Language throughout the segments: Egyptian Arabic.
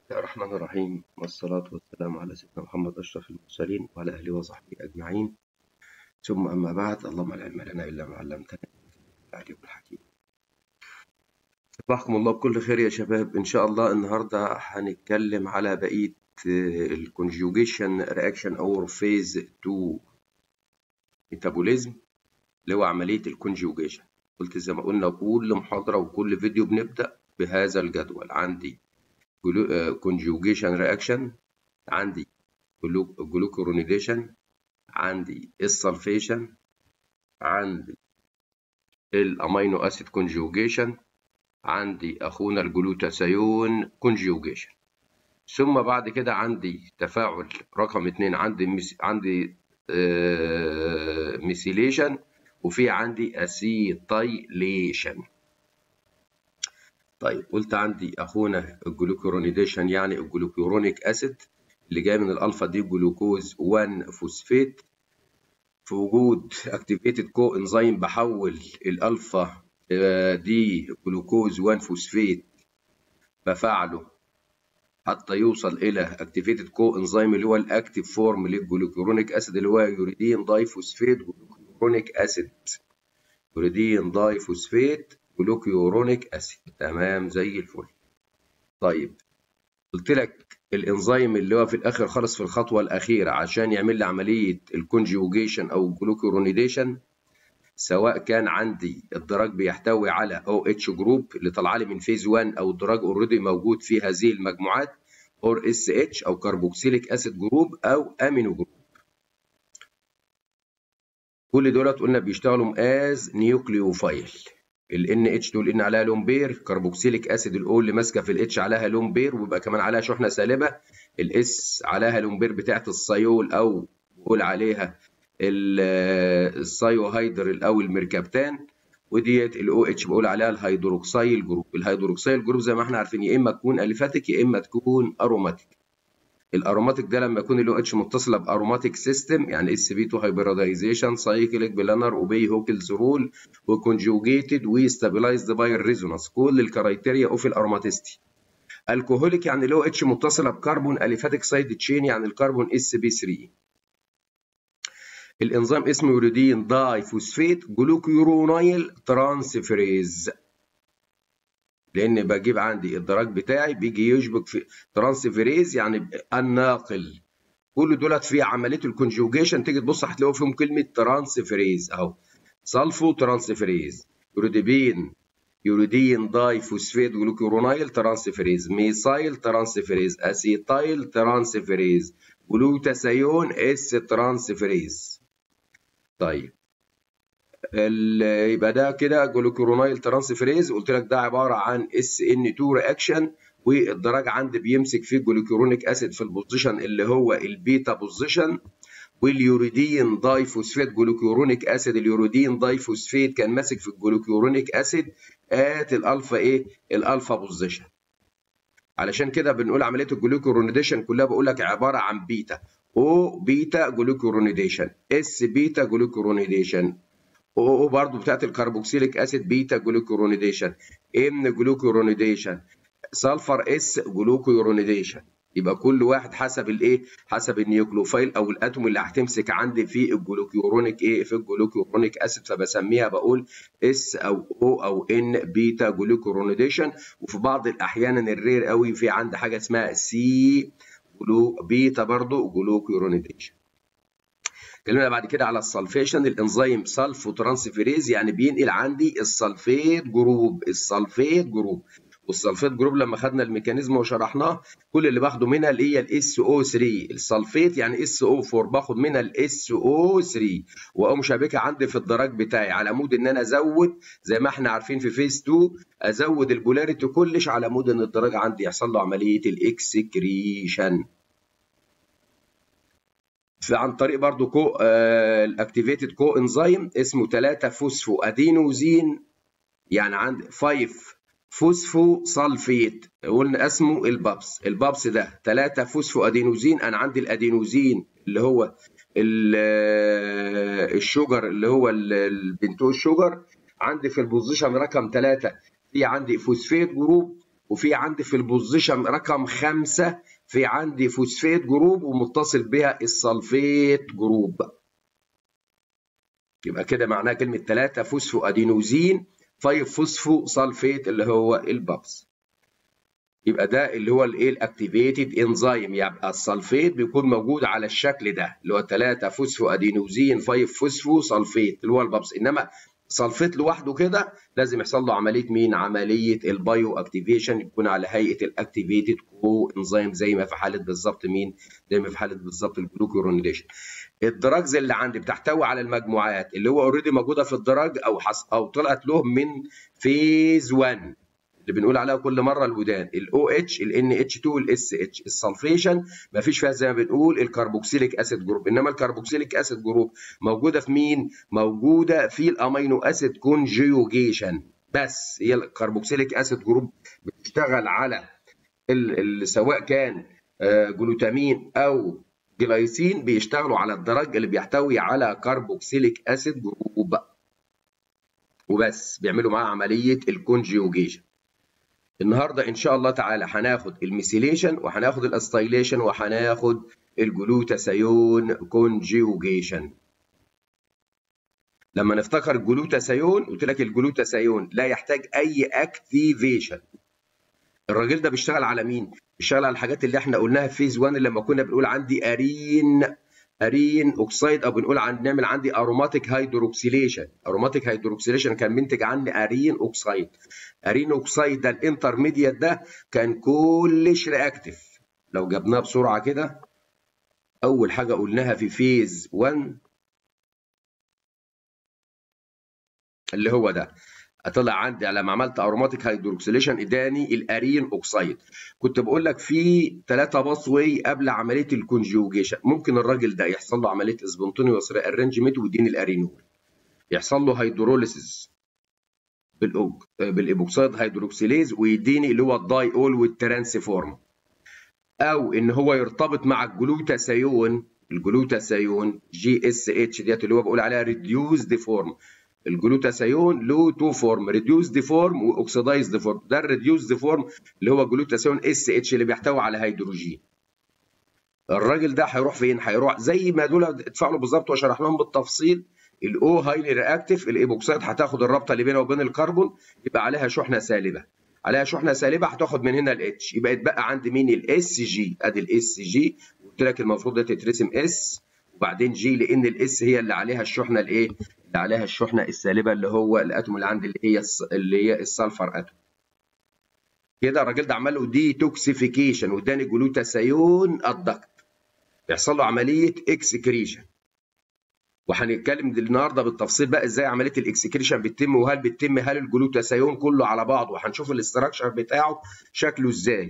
الله الرحمن الرحيم والصلاة والسلام على سيدنا محمد أشرف المرسلين وعلى أهله وصحبه أجمعين ثم أما بعد اللهم لا علم لنا إلا ما علمتنا العليم الحكيم صباحكم الله بكل خير يا شباب إن شاء الله النهاردة هنتكلم على بقية الكونجوجيشن رياكشن أو فيز 2 ميتابوليزم اللي هو عملية الكونجوجيشن قلت زي ما قلنا كل محاضرة وكل فيديو بنبدأ بهذا الجدول عندي conjugation reaction عندي glucuronidation عندي السلفيشن عندي الامينو اسيد conjugation عندي اخونا الجلوتاثيون conjugation ثم بعد كده عندي تفاعل رقم اتنين عندي مس... عندي آه... ميثيليشن وفي عندي اسيتايليشن طيب قلت عندي اخونا الجلوكورونيديشن يعني الجلوكورونيك اسيد اللي جاي من الالفا دي جلوكوز 1 فوسفيت في وجود اكتيفيتد كو انزيم بحول الالفا دي جلوكوز 1 فوسفيت بفعله حتى يوصل الى اكتيفيتد كو انزيم اللي هو الاكتيف فورم للجلوكورونيك اسيد اللي هو يوريدين داي فوسفيت جلوكورونيك اسيد يوريدين داي فوسفيت جلوكيورونيك اسيد تمام زي الفل طيب قلت لك الانزيم اللي هو في الاخر خالص في الخطوه الاخيره عشان يعمل لي عمليه الكونجوجيشن او الجلوكيورونيديشن سواء كان عندي الدراج بيحتوي على او اتش جروب اللي طالعه لي من فيز 1 او الدراج اوريدي موجود في هذه المجموعات اور اس اتش او كربوكسيليك اسيد جروب او امينو جروب كل دولت قلنا بيشتغلوا از نيوكليوفايل ال NH دول ان عليها لون بير كربوكسيليك اسيد الاو اللي ماسكه في الاتش عليها لون بير ويبقى كمان عليها شحنه سالبه الاس عليها لون بير بتاعت الصيول او بقول عليها السايوهايدر او الميركابتان وديت الاو اتش بقول عليها الهيدروكسيل جروب الهيدروكسيل جروب زي ما احنا عارفين يا اما تكون اليفاتيك يا اما تكون اروماتيك الاروماتيك ده لما يكون الاو اتش متصله باروماتيك سيستم يعني اس بي 2 هايبريدايزيشن سايكليك بلانر اوبي هوكلز رول وكونجوجيتد وستابلايزد باي الريزونانس كل الكرايتيريا اوف الاروماتيستي الكوهوليك يعني الاو اتش متصله بكربون اليفاتيك سايد تشين يعني الكربون اس بي 3 الانزيم اسمه يوريدين داي فوسفيت جلوكيورونايل ترانسفيريز لان بجيب عندي الدراج بتاعي بيجي يشبك في ترانسفيريز يعني الناقل كل دولت في عمليه الكونجوجيشن تيجي تبص هتلاقوا فيهم كلمه ترانسفيريز اهو سلفو ترانسفيريز يوريدين يوريدين داي فوسفيت جلوكورونايل ترانسفيريز ميثايل ترانسفيريز اسيتايل ترانسفيريز جلوتاثيون اس ترانسفيريز طيب يبقى ده كده جلوكورونايل ترانسفيريز قلت لك ده عباره عن اس ان 2 رياكشن والدراج عندي بيمسك فيه جلوكورونيك اسيد في البوزيشن اللي هو البيتا بوزيشن واليوريدين داي فوسفيت جلوكورونيك اسيد اليوريدين داي فوسفيت كان ماسك في الجلوكورونيك اسيد ات الالفا ايه الالفا بوزيشن علشان كده بنقول عمليه الجلوكورونيديشن كلها بقول لك عباره عن بيتا او بيتا جلوكورونيديشن اس بيتا جلوكورونيديشن او برضه بتاعت الكربوكسيليك اسيد بيتا جلوكورونيديشن ان جلوكورونيديشن سلفر اس جلوكورونيديشن يبقى كل واحد حسب الايه حسب النيوكليوفايل او الاتوم اللي هتمسك عندي في الجلوكيورونيك ايه في الجلوكيورونيك اسيد فبسميها بقول اس او او او ان بيتا جلوكورونيديشن وفي بعض الاحيان الرير قوي في عندي حاجه اسمها سي جلو بيتا برضه جلوكورونيديشن اتكلمنا بعد كده على السلفيشن الانزيم سلفو ترانسفيريز يعني بينقل عندي السلفيت جروب السلفيت جروب والسلفيت جروب لما خدنا الميكانيزم وشرحناه كل اللي باخده منها اللي هي الاس او 3 السلفيت يعني اس او 4 باخد منها الاس او 3 واقوم شابكها عندي في الدراج بتاعي على مود ان انا ازود زي ما احنا عارفين في فيز 2 ازود البولاريتي كلش على مود ان الدراج عندي يحصل له عمليه الاكسكريشن عن طريق برضو كو الاكتيفيتد كو انزيم اسمه 3 فوسفو ادينوزين يعني عند 5 فوسفو سلفيت قلنا اسمه البابس البابس ده 3 فوسفو ادينوزين انا عندي الادينوزين اللي هو الشجر اللي هو البنتوز شجر عندي في البوزيشن رقم 3 في عندي فوسفيت جروب وفي عندي في البوزيشن رقم خمسة في عندي فوسفيت جروب ومتصل بها السلفيت جروب يبقى كده معناها كلمة 3 فوسفو أدينوزين 5 فوسفو سلفيت اللي هو البابس يبقى ده اللي هو الايه الاكتيفيتد انزيم يبقى السلفيت بيكون موجود على الشكل ده اللي هو 3 فوسفو ادينوزين 5 فوسفو سلفيت اللي هو البابس انما سلفيت لوحده كده لازم يحصل له عمليه مين؟ عمليه البايو اكتيفيشن يكون على هيئه الاكتيفيتد كو انزيم زي ما في حاله بالظبط مين؟ زي ما في حاله بالظبط الجلوكورونيليشن. الدراجز اللي عندي بتحتوي على المجموعات اللي هو اوريدي موجوده في الدراج او حص او طلعت له من فيز 1 اللي بنقول عليها كل مره الودان الاو اتش الان اتش 2 الاس اتش السلفيشن ما فيش فيها زي ما بنقول الكربوكسيليك اسيد جروب انما الكربوكسيليك اسيد جروب موجوده في مين موجوده في الامينو اسيد كونجيوجيشن بس هي الكربوكسيليك اسيد جروب بتشتغل على سواء كان جلوتامين او جلايسين بيشتغلوا على الدرج اللي بيحتوي على كربوكسيليك اسيد جروب وبس بيعملوا معاه عمليه الكونجيوجيشن النهارده ان شاء الله تعالى هناخد الميثيليشن وهناخد الاستايليشن وهناخد الجلوتاثيون كونجيوجيشن لما نفتكر الجلوتاثيون قلت لك الجلوتاثيون لا يحتاج اي اكتيفيشن الراجل ده بيشتغل على مين بيشتغل على الحاجات اللي احنا قلناها في فيز 1 لما كنا بنقول عندي ارين ارين اوكسيد او بنقول عن نعمل عندي اروماتيك هيدروكسيليشن اروماتيك هيدروكسيليشن كان منتج عني ارين اوكسيد ارين اوكسيد ده الانترميديت ده كان كلش رياكتيف لو جبناه بسرعه كده اول حاجه قلناها في فيز 1 اللي هو ده طلع عندي لما عملت اروماتيك هيدروكسيليشن اداني الارين اوكسيد كنت بقول لك في ثلاثه باس واي قبل عمليه الكونجوجيشن ممكن الراجل ده يحصل له عمليه سبونتونيوس ارينجمنت ويديني الارينول يحصل له هيدروليسيس بالايبوكسيد هيدروكسيليز ويديني اللي هو الداي اول والترانسفورم او ان هو يرتبط مع الجلوتاثيون الجلوتاثيون جي اس اتش ديت اللي هو بقول عليها ريديوزد فورم الجلوتاثيون له تو فورم ريديوسد فورم واوكسيدايزد فورم ده الريديوسد فورم اللي هو جلوتاثيون اس اتش اللي بيحتوي على هيدروجين الراجل ده هيروح فين هيروح زي ما دول اتفعلوا بالظبط وشرحناهم بالتفصيل الاو هايلي رياكتيف الايبوكسيد هتاخد الرابطه اللي بينها وبين الكربون يبقى عليها شحنه سالبه عليها شحنه سالبه هتاخد من هنا الاتش يبقى يتبقى عندي مين الاس جي ادي الاس جي قلت لك المفروض ده تترسم اس وبعدين جي لان الاس هي اللي عليها الشحنه الايه اللي عليها الشحنه السالبه اللي هو الاتوم اللي عندي اللي هي اللي هي السلفر اتوم كده الراجل ده عمل له دي توكسيفيكيشن واداني جلوتاثيون الضغط بيحصل له عمليه اكسكريشن وهنتكلم النهارده بالتفصيل بقى ازاي عمليه الاكسكريشن بتتم وهل بتتم هل الجلوتاثيون كله على بعضه وهنشوف الاستراكشر بتاعه شكله ازاي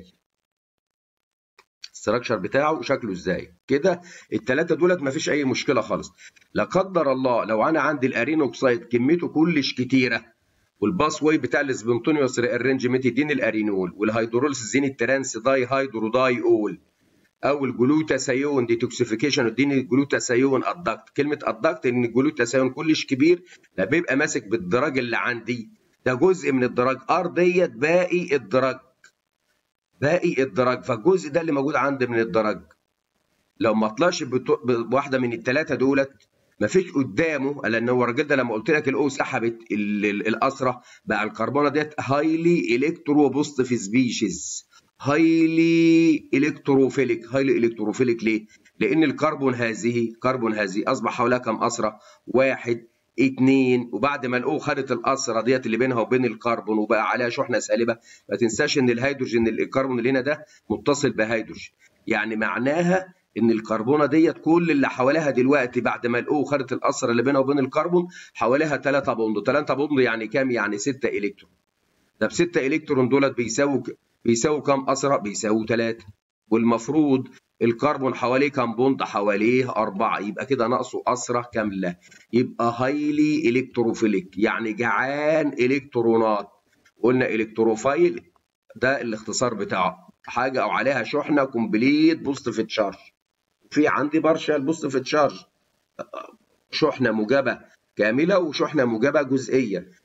الاستراكشر بتاعه شكله ازاي كده الثلاثه دولت مفيش اي مشكله خالص لا قدر الله لو انا عندي الارين اوكسيد كميته كلش كتيره والباس واي بتاع السبنتونيوس ريارنجمنت يديني الارينول والهيدروليس يديني الترانس داي هيدرو داي اول او الجلوتاثيون ديتوكسيفيكيشن يديني الجلوتاثيون الضغط كلمه الضغط ان الجلوتاثيون كلش كبير لا بيبقى ماسك بالدرج اللي عندي ده جزء من الدرج ار ديت باقي الدرج باقي الدرج فالجزء ده اللي موجود عندي من الدرج لو ما طلعش بواحده من الثلاثه دولت ما فيش قدامه لان هو الراجل ده لما قلت لك الاو سحبت الاسره بقى الكربونه ديت هايلي الكترو بوزيتيف سبيشيز هايلي الكتروفيليك هايلي الكتروفيليك ليه؟ لان الكربون هذه كربون هذه اصبح حواليها كم اسره؟ واحد اتنين وبعد ما الاو خدت الاسره ديت اللي بينها وبين الكربون وبقى عليها شحنه سالبه ما تنساش ان الهيدروجين الكربون اللي هنا ده متصل بهيدروجين يعني معناها ان الكربونه ديت كل اللي حواليها دلوقتي بعد ما الاو خدت الاسره اللي بينها وبين الكربون حواليها 3 بوند 3 بوند يعني كام يعني 6 الكترون طب 6 الكترون دولت بيساووا بيساووا كام اسره بيساووا 3 والمفروض الكربون حواليه كام بوند حواليه أربعة يبقى كده ناقصه أسرة كاملة يبقى هايلي إلكتروفيليك يعني جعان إلكترونات قلنا إلكتروفايل ده الاختصار بتاعه حاجة أو عليها شحنة كومبليت بوزيتيف تشارج في عندي بارشال بوزيتيف تشارج شحنة موجبة كاملة وشحنة موجبة جزئية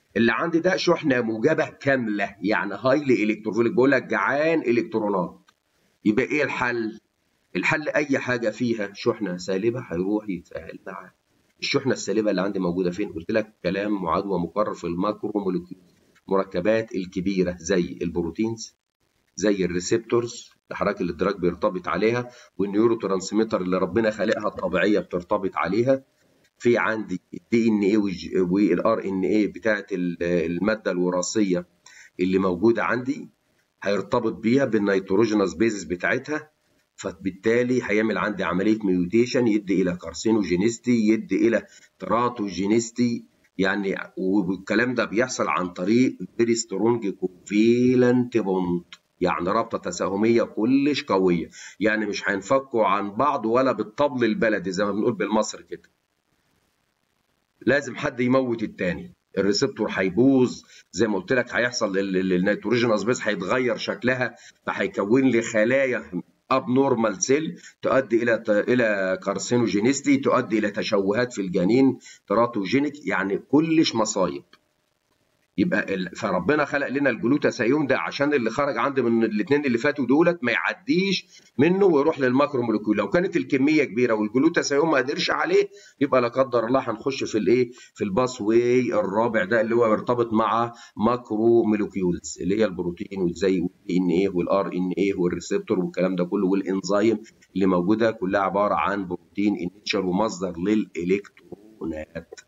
اللي عندي ده شحنه موجبه كامله يعني هايلي الكتروفيليك بقول لك جعان الكترونات يبقى ايه الحل؟ الحل اي حاجه فيها شحنه سالبه هيروح يتفاعل معاها الشحنه السالبه اللي عندي موجوده فين؟ قلت لك كلام معاد ومكرر في الماكرو مولكيول المركبات الكبيره زي البروتينز زي الريسبتورز الحركه اللي الدراج بيرتبط عليها والنيورو ترانسميتر اللي ربنا خالقها الطبيعيه بترتبط عليها في عندي الدي ان اي والار ان اي بتاعت الماده الوراثيه اللي موجوده عندي هيرتبط بيها بالنيتروجينوس بيزس بتاعتها فبالتالي هيعمل عندي عمليه ميوتيشن يدي الى كارسينوجينيستي يدي الى تراتوجينيستي يعني والكلام ده بيحصل عن طريق فيري سترونج كوفيلنت بوند يعني رابطه تساهميه كلش قويه يعني مش هينفكوا عن بعض ولا بالطبل البلدي زي ما بنقول بالمصري كده لازم حد يموت التاني الريسبتور هيبوظ زي ما قلت لك هيحصل النيتروجين اسبيس هيتغير شكلها فهيكون لي خلايا اب نورمال سيل تؤدي الى الى كارسينوجينيستي تؤدي الى تشوهات في الجنين تراتوجينيك يعني كلش مصايب يبقى فربنا خلق لنا الجلوتاثيون ده عشان اللي خرج عندي من الاثنين اللي فاتوا دولت ما يعديش منه ويروح للماكرو مولكيول لو كانت الكميه كبيره والجلوتاثيون ما قدرش عليه يبقى لا قدر الله هنخش في الايه في الباس واي الرابع ده اللي هو مرتبط مع ماكرو مولكيولز اللي هي البروتين وزي الدي ان ايه والار ان ايه والريسبتور والكلام ده كله والانزيم اللي موجوده كلها عباره عن بروتين انيتشر ومصدر للالكترونات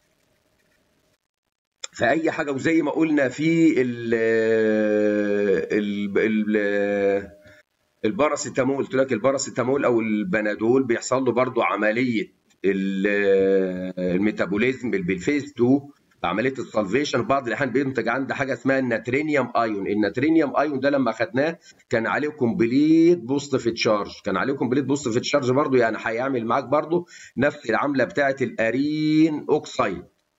فاي حاجه وزي ما قلنا في ال ال ال الباراسيتامول قلت لك الباراسيتامول او البنادول بيحصل له برضو عمليه الميتابوليزم بالفيز 2 عمليه السلفيشن بعض الاحيان بينتج عندي حاجه اسمها الناترينيوم ايون الناترينيوم ايون ده لما خدناه كان عليه كومبليت بوزيتيف تشارج كان عليه كومبليت بوزيتيف تشارج برضو يعني هيعمل معاك برضو نفس العمله بتاعه الارين اوكسايد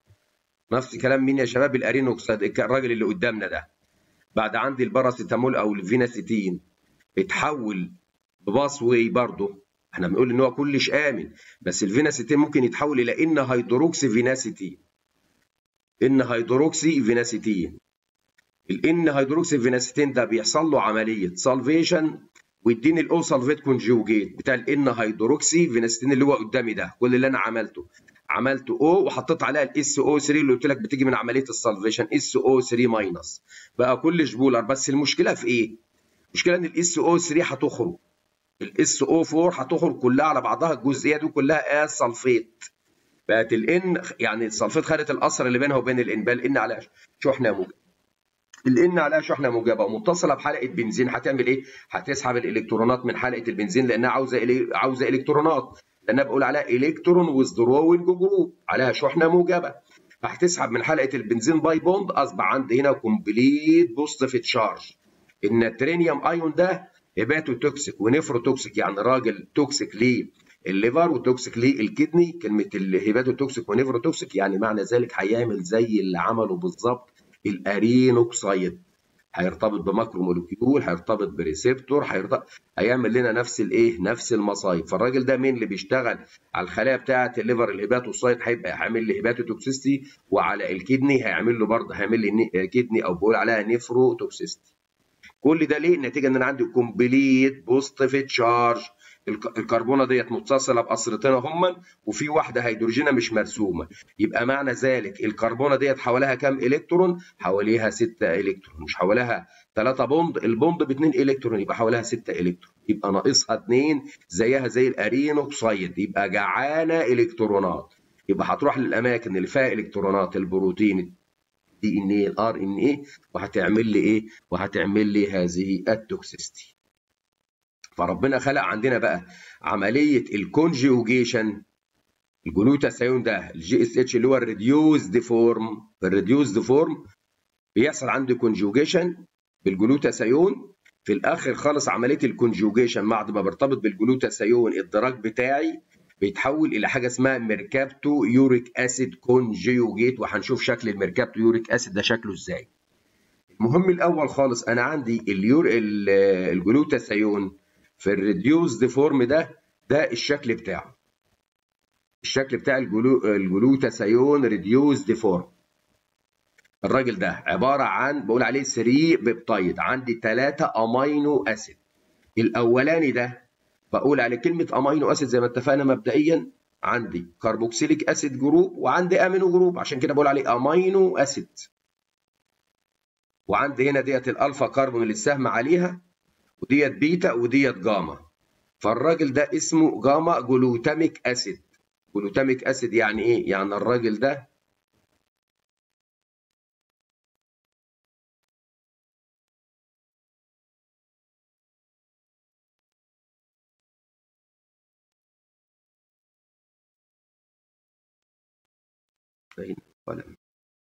نفس كلام مين يا شباب الارين اوكسيد الراجل اللي قدامنا ده بعد عندي الباراسيتامول او الفيناسيتين اتحول بباس واي برضه احنا بنقول ان هو كلش امن بس الفيناسيتين ممكن يتحول الى ان هيدروكسي فيناسيتين ان هيدروكسي فيناسيتين الان هيدروكسي فيناسيتين ده بيحصل له عمليه سالفيشن ويديني الاو سلفيت كونجوجيت بتاع الان هيدروكسي فيناسيتين اللي هو قدامي ده كل اللي انا عملته عملت او وحطيت عليها الاس او 3 اللي قلت لك بتيجي من عمليه السلفيشن اس او 3 ماينس بقى كل جبولر بس المشكله في ايه؟ المشكله ان الاس او 3 هتخرج الاس او 4 هتخرج كلها على بعضها الجزئيه دي كلها اس سلفيت بقت الان يعني السلفيت خدت الاثر اللي بينها وبين الان بقى الان عليها شحنه موجبه الان عليها شحنه موجبه ومتصله بحلقه بنزين هتعمل ايه؟ هتسحب الالكترونات من حلقه البنزين لانها عاوزه إلي... عاوزه الكترونات لانها بقول عليها الكترون ويزدروينج جروب عليها شحنه موجبه فهتسحب من حلقه البنزين باي بوند اصبح عندي هنا كومبليت بوزيتيف تشارج النترينيوم ايون ده هيباتو توكسيك ونفرو توكسيك يعني راجل توكسيك ليه الليفر وتوكسيك للكدني كلمه الهيباتو توكسيك ونفرو توكسيك يعني معنى ذلك هيعمل زي اللي عمله بالظبط الارينوكسايد هيرتبط بماكرو مولكيول هيرتبط بريسبتور هيرتبط هيعمل لنا نفس الايه نفس المصايب فالراجل ده مين اللي بيشتغل على الخلايا بتاعه الليفر الهيباتوسايت هيبقى هيعمل لي هيباتوتوكسيستي وعلى الكدني هيعمل له برضه هيعمل لي كدني او بقول عليها نيفروتوكسيستي كل ده ليه نتيجه ان انا عندي كومبليت بوزيتيف تشارج الكربونه ديت متصله باسرتين هما وفي واحده هيدروجينه مش مرسومه يبقى معنى ذلك الكربونه ديت حواليها كام الكترون حواليها 6 الكترون مش حواليها 3 بوند البوند ب 2 الكترون يبقى حواليها 6 الكترون يبقى ناقصها 2 زيها زي الارينوكسيد يبقى جعانه الكترونات يبقى هتروح للاماكن اللي فيها الكترونات البروتين دي ان ايه الار ان ايه وهتعمل لي ايه وهتعمل لي هذه التوكسيستي فربنا خلق عندنا بقى عمليه الكونجيوجيشن الجلوتاثيون ده الجي اس اتش اللي هو الريديوزد فورم الريديوزد فورم بيحصل عندي كونجوجيشن بالجلوتاثيون في الاخر خالص عمليه الكونجوجيشن بعد ما برتبط بالجلوتاثيون الدراج بتاعي بيتحول الى حاجه اسمها ميركابتو يوريك اسيد كونجيوجيت وهنشوف شكل الميركابتو يوريك اسيد ده شكله ازاي المهم الاول خالص انا عندي اليور الجلوتاثيون في الريديوزد فورم ده ده الشكل بتاعه الشكل بتاع الجلو الجلوتاثيون ريديوزد فورم الراجل ده عباره عن بقول عليه 3 بيبتايد عندي 3 امينو اسيد الاولاني ده بقول عليه كلمه امينو اسيد زي ما اتفقنا مبدئيا عندي كربوكسيليك اسيد جروب وعندي امينو جروب عشان كده بقول عليه امينو اسيد وعندي هنا ديت الالفا كاربون اللي السهم عليها وديت بيتا وديت جاما فالراجل ده اسمه جاما جلوتاميك اسيد جلوتاميك اسيد يعني ايه يعني الراجل ده فين القلم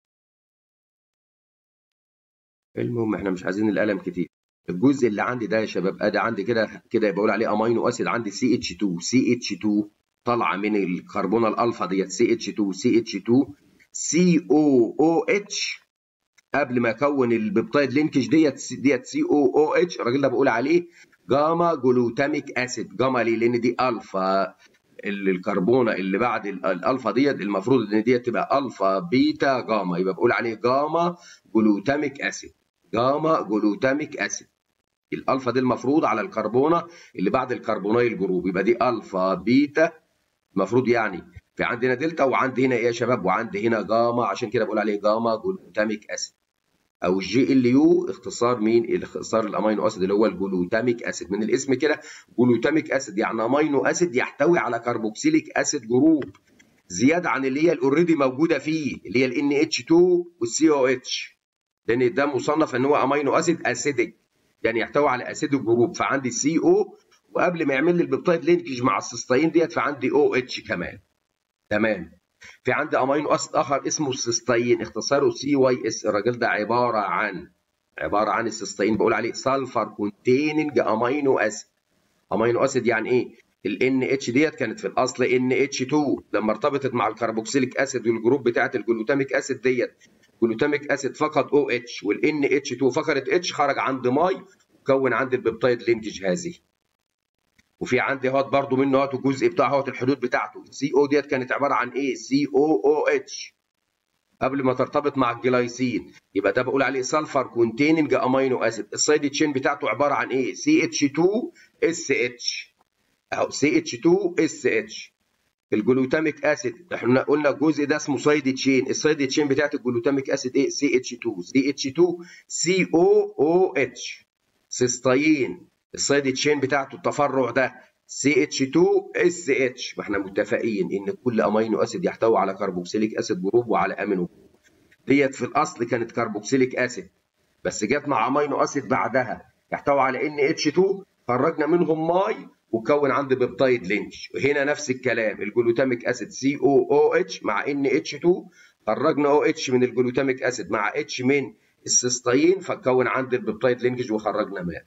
المهم احنا مش عايزين القلم كتير الجزء اللي عندي ده يا شباب ادي عندي كده كده بقول عليه امينو اسيد عندي سي اتش 2 سي اتش 2 طالعه من الكربونه الالفا ديت سي اتش 2 سي اتش 2 سي او او اتش قبل ما اكون البيبتايد لينكج ديت ديت سي او او اتش الراجل ده بقول عليه جاما جلوتاميك اسيد جاما ليه؟ لان دي الفا الكربونه اللي بعد الالفا ديت المفروض ان ديت تبقى الفا بيتا جاما يبقى بقول عليه جاما جلوتاميك اسيد جاما جلوتاميك اسيد الالفا دي المفروض على الكربونه اللي بعد الكربونايل جروب يبقى دي الفا بيتا المفروض يعني في عندنا دلتا وعندي هنا ايه يا شباب وعندي هنا جاما عشان كده بقول عليه جاما جلوتاميك اسيد او الجي ال يو اختصار مين اختصار الامينو اسيد اللي هو الجلوتاميك اسيد من الاسم كده جلوتاميك اسيد يعني امينو اسيد يحتوي على كربوكسيليك اسيد جروب زياده عن اللي هي الاوريدي موجوده فيه اللي هي الان اتش 2 والسي او اتش لان ده مصنف ان هو امينو اسيد اسيدك يعني يحتوي على اسيد الجروب فعندي سي او وقبل ما يعمل لي البيبتايد لينكج مع السيستين ديت فعندي او اتش كمان تمام في عندي امينو اسيد اخر اسمه السيستين اختصاره سي واي اس الراجل ده عباره عن عباره عن السيستين بقول عليه سلفر كونتيننج امينو اسيد امينو اسيد يعني ايه ال اتش ديت كانت في الاصل ان اتش 2 لما ارتبطت مع الكربوكسيليك اسيد والجروب بتاعه الجلوتاميك اسيد ديت جلوتاميك اسيد فقط او اتش والان اتش 2 فقدت اتش خرج عند ماي وكون عندي البيبتايد لينكج هذه وفي عندي اهوت برضو منه اهوت الجزء بتاع اهوت الحدود بتاعته سي او ديت كانت عباره عن ايه سي او او اتش قبل ما ترتبط مع الجلايسين يبقى ده بقول عليه سلفر كونتيننج امينو اسيد السايد تشين بتاعته عباره عن ايه سي اتش 2 اس اتش اهو سي اتش 2 اس اتش الجلوتاميك اسيد احنا قلنا الجزء ده اسمه سايد تشين السايد تشين بتاعت الجلوتاميك اسيد ايه سي اتش 2 سي اتش 2 سي او او اتش سيستاين السايد تشين بتاعته التفرع ده سي اتش 2 اس اتش واحنا متفقين ان كل امينو اسيد يحتوي على كربوكسيليك اسيد جروب وعلى امينو ديت في الاصل كانت كربوكسيليك اسيد بس جت مع امينو اسيد بعدها يحتوي على ان اتش 2 خرجنا منهم ماي وكون عندي بيبتايد لينش وهنا نفس الكلام الجلوتاميك اسيد سي او او اتش مع ان اتش 2 خرجنا او اتش من الجلوتاميك اسيد مع اتش من السيستاين فكون عندي البيبتايد لينكج وخرجنا ماء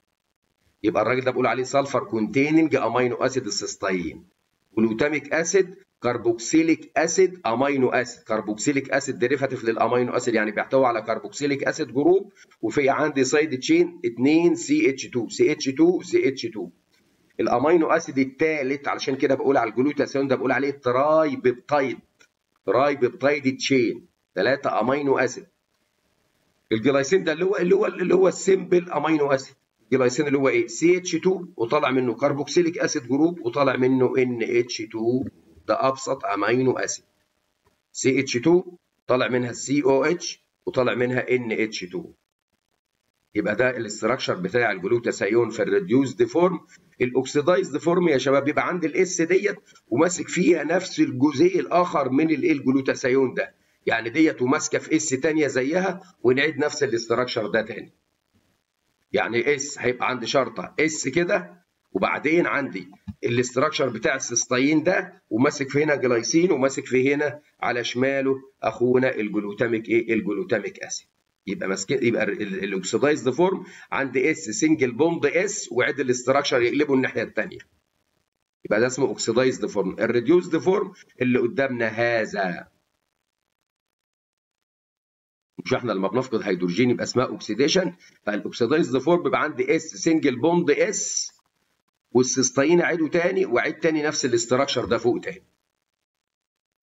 يبقى الراجل ده بقول عليه سلفر كونتيننج امينو اسيد السيستاين جلوتاميك اسيد كربوكسيليك اسيد امينو اسيد كربوكسيليك اسيد ديريفاتيف للامينو اسيد يعني بيحتوي على كربوكسيليك اسيد جروب وفي عندي سايد تشين 2 سي اتش 2 سي اتش 2 سي اتش 2 الامينو اسيد الثالث علشان كده بقول على الجلوتاثيون ده بقول عليه تراي بيبتايد تراي بيبتايد تشين ثلاثه امينو اسيد الجلايسين ده اللي هو اللي هو اللي هو السمبل امينو اسيد الجلايسين اللي هو ايه سي اتش 2 وطالع منه كربوكسيليك اسيد جروب وطالع منه ان اتش 2 ده ابسط امينو اسيد سي اتش 2 طالع منها السي او اتش وطالع منها ان اتش 2 يبقى ده الاستراكشر بتاع الجلوتاثيون في الريديوسد فورم الاوكسيدايزد فورم يا شباب بيبقى عند الاس ديت وماسك فيها نفس الجزيء الاخر من الايه الجلوتاثيون ده يعني ديت وماسكه في اس ثانيه زيها ونعيد نفس الاستراكشر ده تاني يعني اس هيبقى عندي شرطه اس كده وبعدين عندي الاستراكشر بتاع السيستاين ده وماسك في هنا جلايسين وماسك في هنا على شماله اخونا الجلوتاميك ايه الجلوتاميك اسيد يبقى ماسكين يبقى الاكسدايزد فورم عند اس سنجل بوند اس وعد الاستراكشر يقلبه الناحيه الثانيه يبقى ده اسمه اوكسيدايزد فورم الريديوسد فورم اللي قدامنا هذا مش احنا لما بنفقد هيدروجين يبقى اسمها اوكسيديشن فالاوكسيدايزد فورم بيبقى عندي اس سنجل بوند اس والسيستاين اعيده تاني واعيد تاني نفس الاستراكشر ده فوق تاني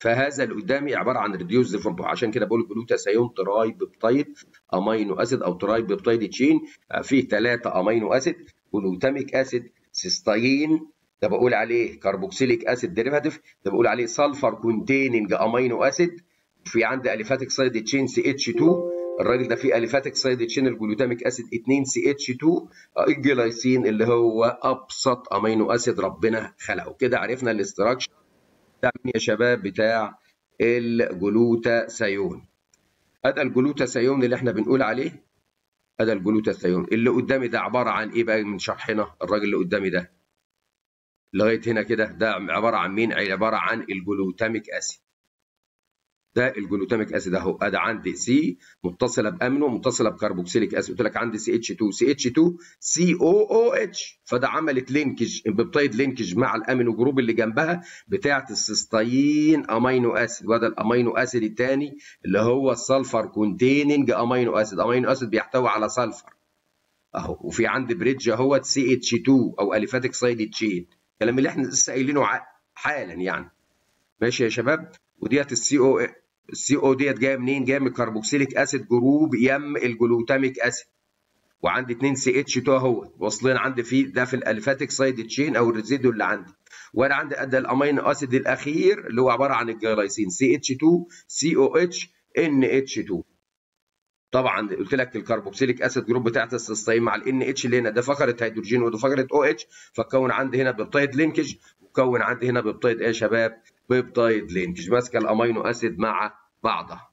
فهذا اللي قدامي عباره عن ريديوز فورم عشان كده بقول جلوتاثيون تراي بيبتايد امينو اسيد او تراي بيبتايد تشين فيه ثلاثه امينو اسيد جلوتاميك اسيد سيستاين ده بقول عليه كربوكسيليك اسيد ديريفاتيف ده بقول عليه سلفر كونتيننج امينو اسيد في عندي اليفاتيك سايد تشين سي اتش 2 الراجل ده فيه اليفاتيك سايد تشين الجلوتاميك اسيد 2 سي اتش 2 الجلايسين اللي هو ابسط امينو اسيد ربنا خلقه كده عرفنا الاستراكشر بتاع يا شباب بتاع الجلوتاثيون هذا الجلوتاثيون اللي احنا بنقول عليه هذا الجلوتاثيون اللي قدامي ده عباره عن ايه بقى من شرحنا الراجل اللي قدامي ده لغايه هنا كده ده عباره عن مين عباره عن الجلوتاميك اسيد ده الجلوتاميك اسيد اهو ادي عندي سي متصله بامينو متصله بكربوكسيليك اسيد قلت لك عندي سي اتش 2 سي اتش 2 سي او او اتش فده عملت لينكج بيبتايد لينكج مع الامينو جروب اللي جنبها بتاعه السيستاين امينو اسيد وده الامينو اسيد الثاني اللي هو السلفر كونتيننج امينو اسيد امينو اسيد بيحتوي على سلفر اهو وفي عندي بريدج اهوت سي اتش 2 او اليفاتيك سايد تشين الكلام اللي احنا لسه قايلينه حالا يعني ماشي يا شباب وديت السي او السي او ديت جايه منين؟ جايه من الكربوكسيليك اسيد جروب يم الجلوتاميك اسيد وعندي 2 سي اتش 2 اهوت واصلين عندي في ده في الاليفاتيك سايد تشين او الريزيدو اللي عندي وانا عندي ادى الامينو اسيد الاخير اللي هو عباره عن الجلايسين سي اتش 2 سي او اتش ان اتش 2 طبعا قلت لك الكربوكسيليك اسيد جروب بتاعت السيستين مع الان اتش اللي هنا ده فقره هيدروجين وده فقره او اتش فكون عندي هنا بيبتايد لينكج وكون عندي هنا بيبتايد ايه يا شباب؟ بيبتايد لينكج ماسكه الامينو اسيد مع بعضها.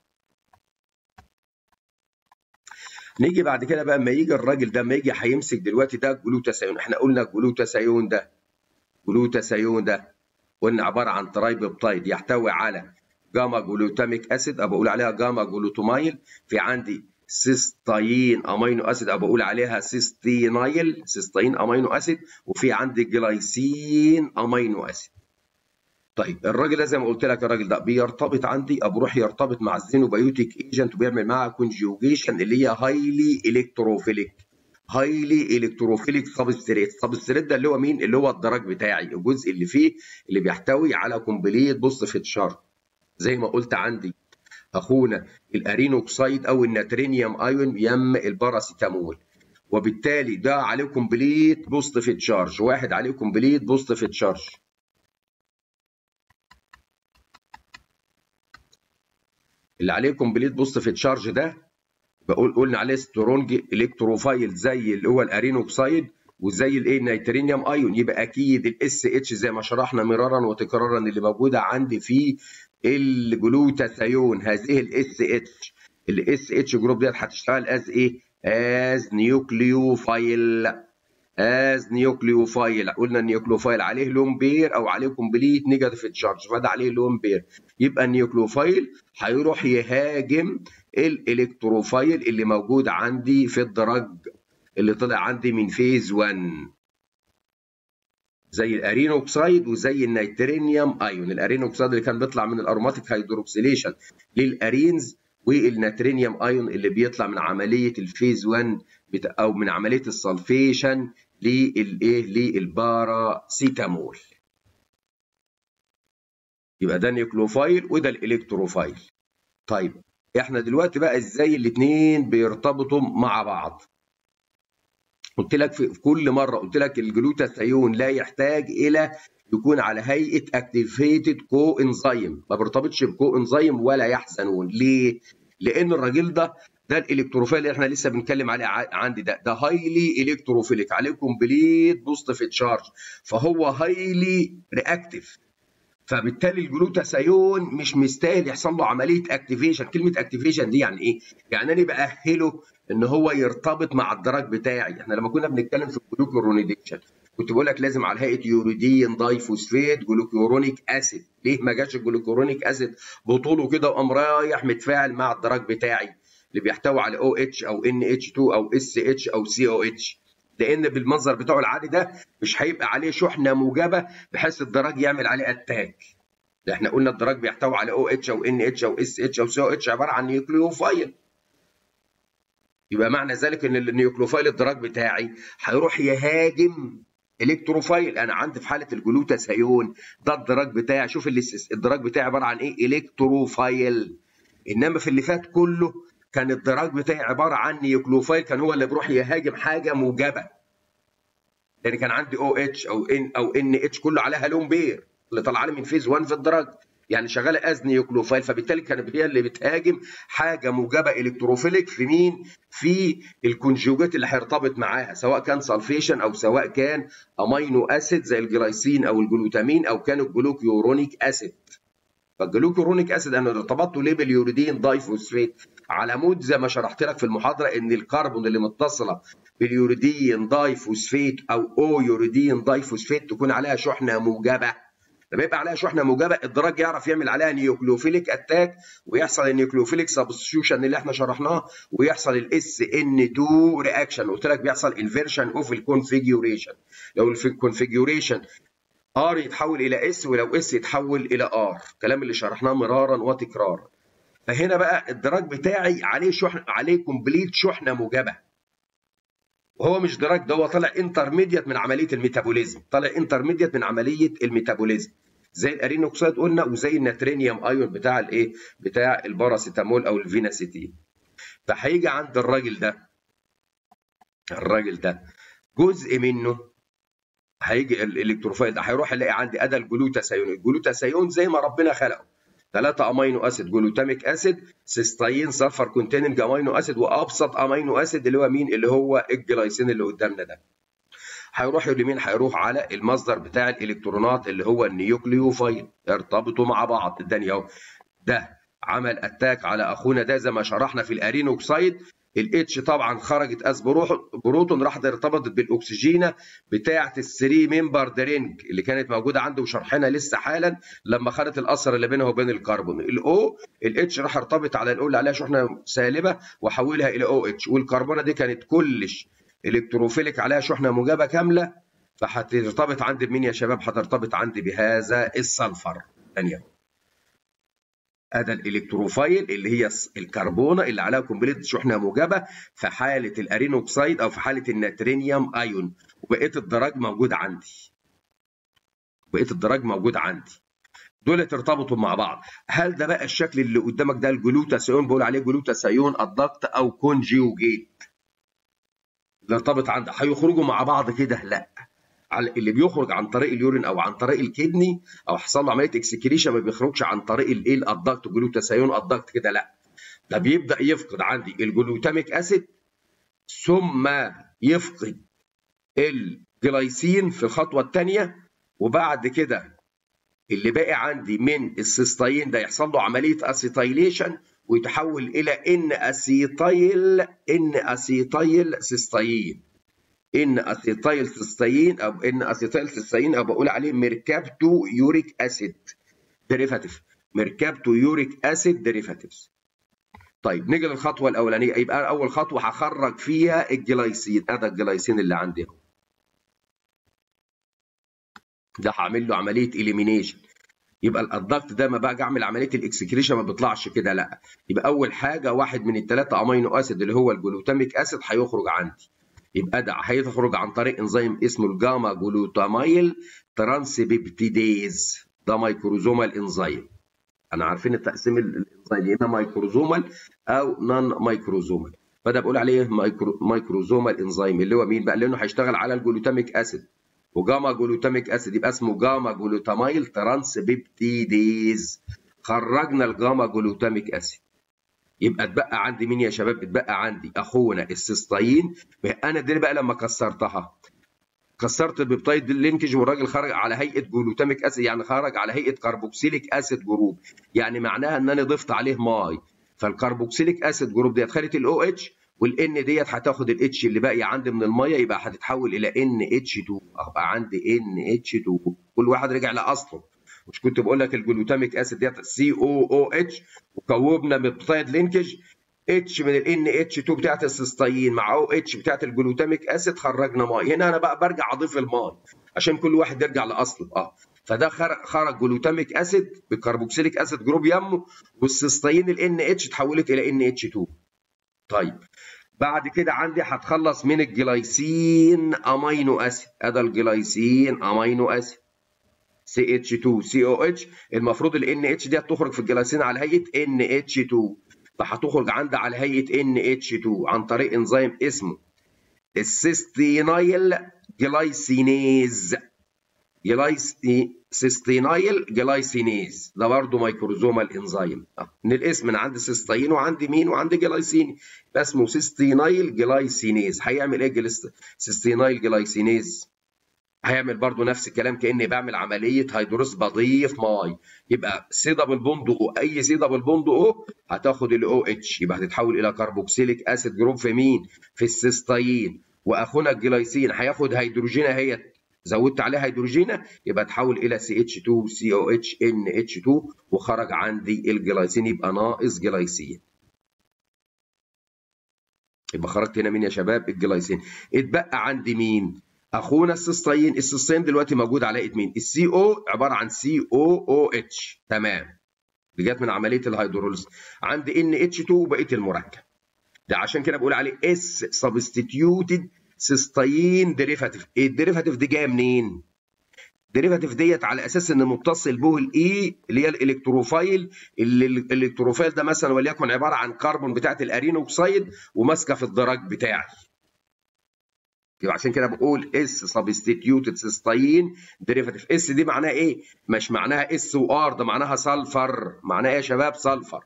نيجي بعد كده بقى اما يجي الراجل ده اما يجي هيمسك دلوقتي ده جلوتاثيون احنا قلنا الجلوتاثيون ده جلوتاثيون ده قلنا عباره عن ترايبيبتايد يحتوي على جاما جلوتاميك اسيد او بقول عليها جاما جلوتومايل في عندي سيستاين امينو اسيد او بقول عليها سيستينايل سيستاين امينو اسيد وفي عندي جلايسين امينو اسيد طيب الراجل ده زي ما قلت لك الراجل ده بيرتبط عندي او بيروح يرتبط مع الزينوبيوتيك ايجنت وبيعمل معاها كونجيوجيشن اللي هي هايلي الكتروفيليك هايلي الكتروفيليك سبستريت سبستريت ده اللي هو مين اللي هو الدرج بتاعي الجزء اللي فيه اللي بيحتوي على كومبليت بص في تشارت زي ما قلت عندي اخونا الارينوكسيد او الناترينيوم ايون يم الباراسيتامول وبالتالي ده عليه كومبليت بوزيتيف تشارج واحد عليه كومبليت بوزيتيف تشارج اللي عليه كومبليت بوزيتيف تشارج ده بقول قلنا عليه سترونج الكتروفايل زي اللي هو الارينوكسيد وزي الايه النيترينيوم ايون يبقى اكيد الاس اتش زي ما شرحنا مرارا وتكرارا اللي موجوده عندي في الجلوتاثيون هذه الاس اتش الاس اتش جروب ديت هتشتغل از ايه؟ از نيوكليوفايل از نيوكليوفايل قلنا النيوكليوفايل عليه لون بير او عليه كومبليت نيجاتيف تشارج فده عليه لون بير يبقى النيوكليوفايل هيروح يهاجم الالكتروفايل اللي موجود عندي في الدرج اللي طلع عندي من فيز 1 زي الارين اوكسايد وزي النيترينيوم ايون الارين اوكسايد اللي كان بيطلع من الاروماتيك هيدروكسيليشن للارينز والنيترينيوم ايون اللي بيطلع من عمليه الفيز 1 او من عمليه السلفيشن للايه للباراسيتامول يبقى ده نيوكلوفايل وده الالكتروفايل طيب احنا دلوقتي بقى ازاي الاثنين بيرتبطوا مع بعض قلت لك في كل مره قلت لك الجلوتاثيون لا يحتاج الى يكون على هيئه اكتيفيتد كو انزيم ما بيرتبطش بكو انزيم ولا يحزنون ليه؟ لان الراجل ده ده الالكتروفيل اللي احنا لسه بنتكلم عليه عندي ده ده هايلي الكتروفيليك عليه كومبليت بوزيتيف تشارج فهو هايلي رياكتيف فبالتالي الجلوتاثيون مش مستاهل يحصل له عمليه اكتيفيشن كلمه اكتيفيشن دي يعني ايه يعني انا باهله ان هو يرتبط مع الدرج بتاعي احنا لما كنا بنتكلم في الجلوكورونيديكشن كنت بقول لك لازم على هيئه يوريدين دايفوسفيت جلوكورونيك اسيد ليه ما جاش الجلوكورونيك اسيد بطوله كده وقام رايح متفاعل مع الدرج بتاعي اللي بيحتوي على او اتش او ان اتش 2 او اس اتش او سي او اتش لان بالمنظر بتاعه العادي ده مش هيبقى عليه شحنه موجبه بحيث الدرج يعمل عليه اتاك احنا قلنا الدرج بيحتوي على او اتش او ان اتش او اس اتش او سي او اتش عباره عن نيوكليوفايل يبقى معنى ذلك ان النيوكليوفايل الدراج بتاعي هيروح يهاجم الكتروفايل انا عندي في حاله الجلوتاثيون ده الدراج بتاعي شوف الدراج بتاعي عباره عن ايه الكتروفايل انما في اللي فات كله كان الدراج بتاعي عباره عن نيوكلوفايل كان هو اللي بيروح يهاجم حاجه موجبه لان كان عندي او اتش او ان او ان اتش كله عليها لون بير اللي طالعه لي من فيز 1 في الدراج يعني شغاله از نيوكلوفايل فبالتالي كانت هي اللي بتهاجم حاجه موجبه الكتروفيليك في مين؟ في الكونجوجات اللي هيرتبط معاها سواء كان سلفيشن او سواء كان امينو اسيد زي الجلايسين او الجلوتامين او كان الجلوكيورونيك اسيد فالجلوكيورونيك اسيد انا ارتبطته ليه باليوريدين دايفوسفيت على مود زي ما شرحت لك في المحاضره ان الكربون اللي متصله باليوريدين دايفوسفيت او او يوريدين دايفوسفيت تكون عليها شحنه موجبه لما يبقى عليها شحنه موجبه الدراج يعرف يعمل عليها نيوكليوفيليك اتاك ويحصل النيوكليوفيليك سبستيوشن اللي احنا شرحناه ويحصل الاس ان 2 رياكشن قلت لك بيحصل انفيرشن اوف الكونفيجوريشن لو الكونفيجوريشن ار يتحول الى اس ولو اس يتحول الى ار الكلام اللي شرحناه مرارا وتكرارا فهنا بقى الدراج بتاعي عليه شحن عليه كومبليت شحنه موجبه وهو مش دراج ده هو طالع انترميديت من عمليه الميتابوليزم طالع انترميديت من عمليه الميتابوليزم زي الارينوكسيد قلنا وزي الناترينيوم ايون بتاع الايه بتاع الباراسيتامول او الفيناسيتين فهيجي عند الراجل ده الراجل ده جزء منه هيجي الالكتروفايل ده هيروح يلاقي عندي ادى الجلوتاثيون الجلوتاثيون زي ما ربنا خلقه 3 امينو اسيد جلوتاميك اسيد سيستاين سلفر كونتيننج امينو اسيد وابسط امينو اسيد اللي هو مين اللي هو الجلايسين اللي قدامنا ده هيروح اليمين هيروح على المصدر بتاع الالكترونات اللي هو النيوكليوفايل يرتبطوا مع بعض الدنيا اهو ده عمل اتاك على اخونا ده زي ما شرحنا في الارينوكسيد الاتش طبعا خرجت از بروتون راحت ارتبطت بالاكسجينه بتاعه الثري ممبر درينج اللي كانت موجوده عنده وشرحنا لسه حالا لما خدت الاثر اللي بينها وبين الكربون الاو الاتش راح ارتبط على الاو اللي عليها شحنه سالبه وحولها الى او اتش والكربونه دي كانت كلش الكتروفيليك عليها شحنه موجبه كامله فهترتبط عندي بمين يا شباب؟ هترتبط عندي بهذا السلفر ثانيه ادي الالكتروفايل اللي هي الكربونه اللي عليها كومبليت شحنه موجبه في حاله الارينوكسيد او في حاله الناترينيوم ايون وبقيه الدرج موجود عندي بقيه الدرج موجود عندي دول ارتبطوا مع بعض هل ده بقى الشكل اللي قدامك ده الجلوتاثيون بقول عليه جلوتاثيون الضغط او كونجيوجيت اللي ارتبط عندك هيخرجوا مع بعض كده لا على اللي بيخرج عن طريق اليورين او عن طريق الكدني او حصل له عمليه اكسكريشن ما بيخرجش عن طريق الايه الضغط جلوتاثيون الضغط كده لا ده بيبدا يفقد عندي الجلوتاميك اسيد ثم يفقد الجلايسين في الخطوه الثانيه وبعد كده اللي باقي عندي من السيستاين ده يحصل له عمليه اسيتايليشن ويتحول الى ان اسيتايل ان اسيتايل سيستاين ان اسيتايل سيستاين او ان اسيتايل سيستاين او بقول عليه ميركابتو يوريك اسيد ديريفاتيف ميركابتو يوريك اسيد ديريفاتيفز طيب نيجي للخطوه الاولانيه يبقى اول خطوه هخرج فيها الجلايسين هذا الجلايسين اللي عندي اهو ده هعمل له عمليه اليمينيشن يبقى الضغط ده ما باجي اعمل عمليه الاكسكريشن ما بيطلعش كده لا يبقى اول حاجه واحد من الثلاثه امينو اسيد اللي هو الجلوتاميك اسيد هيخرج عندي يبقى ده هيخرج عن طريق انزيم اسمه الجاما جلوتاميل ترانسبيبتيديز ده مايكروزومال انزيم انا عارفين التقسيم الانزيم يا اما مايكروزومال او نون مايكروزومال فده بقول عليه مايكرو مايكروزومال انزيم اللي هو مين بقى لانه هيشتغل على الجلوتاميك اسيد وجاما جلوتاميك اسيد يبقى اسمه جاما جلوتاميل ترانسبيبتيديز خرجنا الجاما جلوتاميك اسيد يبقى اتبقى عندي مين يا شباب اتبقى عندي اخونا السيستاين انا دي بقى لما كسرتها كسرت البيبتايد لينكج والراجل خرج على هيئه جلوتاميك اسيد يعني خرج على هيئه كربوكسيليك اسيد جروب يعني معناها ان انا ضفت عليه ماي فالكربوكسيليك اسيد جروب ديت خدت الاو اتش والان ديت هتاخد الاتش اللي باقي عندي من الميه يبقى هتتحول الى ان اتش 2 ابقى عندي ان اتش 2 كل واحد رجع لاصله مش كنت بقول لك الجلوتاميك اسيد ديت سي او او اتش وكوبنا بيبتايد لينكج اتش من الان اتش 2 بتاعت السيستاين مع او اتش بتاعت الجلوتاميك اسيد خرجنا ماء هنا انا بقى برجع اضيف الماء عشان كل واحد يرجع لاصله اه فده خرج جلوتاميك اسيد بالكربوكسيليك اسيد جروب يمه والسيستاين الان اتش اتحولت الى ان اتش 2 طيب بعد كده عندي هتخلص من الجلايسين امينو اسيد ادي الجلايسين امينو اسيد سي اتش 2 سي او اتش المفروض ال ان اتش دي هتخرج في الجلايسين على هيئه ان اتش 2 فهتخرج عندي على هيئه ان اتش 2 عن طريق انزيم اسمه السيستينايل جلايسينيز جلايسي سيستينايل جلايسينيز ده برضه مايكروزومال انزيم من الاسم انا عندي سيستين وعندي مين وعندي جلايسيني اسمه سيستينايل جلايسينيز هيعمل ايه سيستينايل جلايسينيز هيعمل برضو نفس الكلام كاني بعمل عمليه هيدروس بضيف ماي يبقى سي دبل بوند او اي سي دبل بوند او هتاخد الاو اتش يبقى هتتحول الى كربوكسيليك اسيد جروب في مين؟ في السيستين واخونا الجلايسين هياخد هيدروجين اهيت زودت عليها هيدروجينه يبقى تحول الى سي اتش 2 سي او اتش ان اتش 2 وخرج عندي الجلايسين يبقى ناقص جلايسين يبقى خرجت هنا مين يا شباب الجلايسين اتبقى عندي مين اخونا السيستين السيستين دلوقتي موجود على ايد مين السي او عباره عن سي او او اتش تمام دي جت من عمليه الهيدروليز عندي ان اتش 2 وبقيه المركب ده عشان كده بقول عليه اس سبستيتيوتد سيستين ديريفاتيف الديريفاتيف دي جايه منين الديريفاتيف ديت على اساس ان متصل به الاي اللي هي الالكتروفايل اللي الالكتروفايل ده مثلا وليكن عباره عن كربون بتاعت الارينوكسيد وماسكه في الدرج بتاعي يبقى عشان كده بقول اس سبستيتيوتد سيستين ديريفاتيف اس دي معناها ايه؟ مش معناها اس وار ده معناها سلفر معناها ايه يا شباب؟ سلفر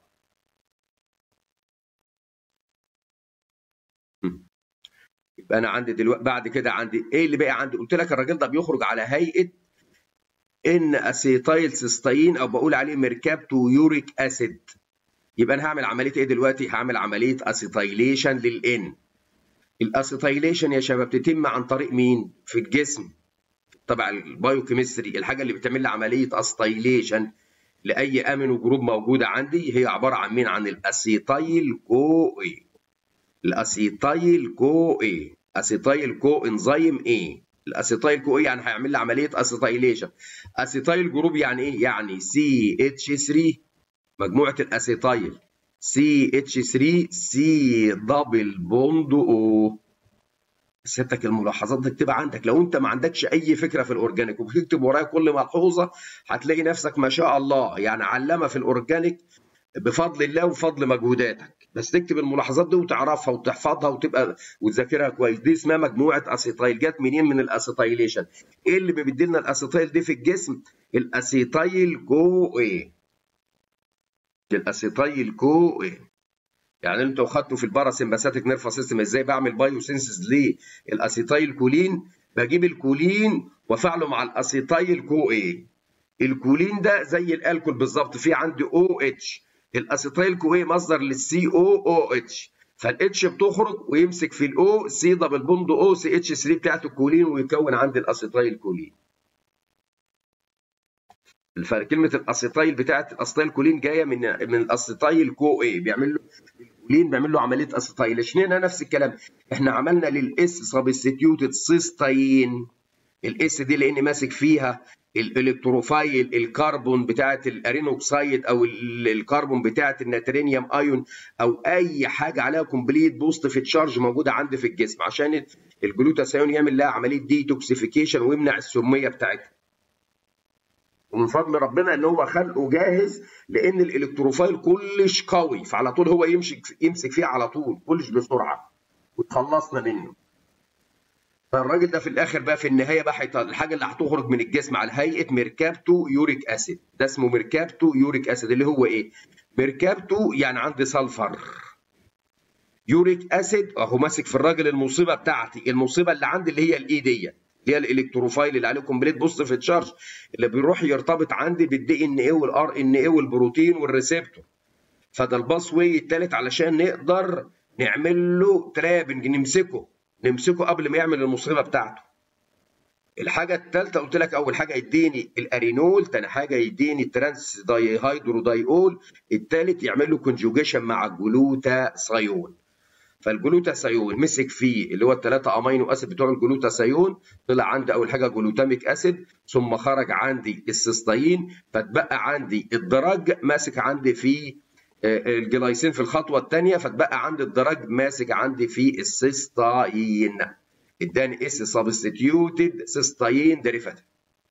يبقى انا عندي دلوقتي بعد كده عندي ايه اللي بقى عندي؟ قلت لك الراجل ده بيخرج على هيئه ان اسيتايل سيستين او بقول عليه ميركابتو يوريك اسيد يبقى انا هعمل عمليه ايه دلوقتي؟ هعمل عمليه اسيتايليشن للان الاسيتايليشن يا شباب بتتم عن طريق مين؟ في الجسم تبع البايوكيمستري الحاجه اللي بتعمل لي عمليه اسيتايليشن لاي امينو جروب موجوده عندي هي عباره عن مين؟ عن الاسيتايل كو اي الاسيتايل كو اي اسيتايل كو انزيم ايه الاسيتايل كو ايه يعني هيعمل لي عمليه اسيتايليشن اسيتايل جروب يعني ايه؟ يعني سي اتش 3 مجموعه الاسيتايل سي اتش 3 سي دبل بوند او سيادتك الملاحظات دي تكتبها عندك لو انت ما عندكش اي فكره في الاورجانيك وبتكتب ورايا كل ملحوظه هتلاقي نفسك ما شاء الله يعني علامه في الاورجانيك بفضل الله وفضل مجهوداتك بس تكتب الملاحظات دي وتعرفها وتحفظها وتبقى وتذاكرها كويس دي اسمها مجموعه اسيتايل جت منين من الاسيتايليشن ايه اللي بيدي لنا الاسيتايل دي في الجسم الاسيتايل كو ايه الاسيتايل كو ايه يعني انتوا خدتوا في الباراسمباثيك نيرفا سيستم ازاي بعمل بايوسينسز للاسيتايل كولين بجيب الكولين وافعله مع الاسيتايل كو ايه الكولين ده زي الالكول بالظبط في عندي او اتش الاسيتايل كو ايه مصدر للسي او او اتش فالاتش بتخرج ويمسك في الاو سي دبل بوند او سي اتش 3 بتاعت الكولين ويكون عندي الاسيتايل كولين كلمه الاسيتايل بتاعت الاسيتايل كولين جايه من من الاسيتايل كو اي بيعمل له الكولين بيعمل له عمليه اسيتايليشن هنا نفس الكلام احنا عملنا للاس سبستيوتد سيستاين الاس دي لان ماسك فيها الالكتروفايل الكربون بتاعت الارينوكسيد او الكربون بتاعت الناترينيوم ايون او اي حاجه عليها كومبليت بوزيتيف تشارج موجوده عندي في الجسم عشان الجلوتاثيون يعمل لها عمليه ديتوكسيفيكيشن ويمنع السميه بتاعتها ومن فضل ربنا ان هو خلقه جاهز لان الالكتروفايل كلش قوي فعلى طول هو يمسك يمسك فيه على طول كلش بسرعه وتخلصنا منه فالراجل ده في الاخر بقى في النهايه بقى الحاجه اللي هتخرج من الجسم على هيئه ميركابتو يوريك اسيد ده اسمه ميركابتو يوريك اسيد اللي هو ايه ميركابتو يعني عندي سلفر يوريك اسيد اهو ماسك في الراجل المصيبه بتاعتي المصيبه اللي عندي اللي هي الاي ديت اللي هي الالكتروفايل اللي عليه كومبليت بوزيتيف تشارج اللي بيروح يرتبط عندي بالدي ان اي والار ان اي والبروتين والريسبتور فده الباس واي الثالث علشان نقدر نعمل له ترابنج نمسكه نمسكه قبل ما يعمل المصيبه بتاعته الحاجه الثالثه قلت لك اول حاجه يديني الارينول ثاني حاجه يديني الترانس داي هيدرودايول الثالث يعمل له كونجوجيشن مع الجلوتاثيون فالجلوتاثيون مسك فيه اللي هو الثلاثه امينو اسيد بتوع الجلوتاثيون طلع عندي اول حاجه جلوتاميك اسيد ثم خرج عندي السيستين فاتبقى عندي الدرج ماسك عندي في الجلايسين في الخطوه الثانيه فتبقى عندي الدرج ماسك عندي في السيستاين اداني اس سبستيوتد سيستاين ديريفاتيف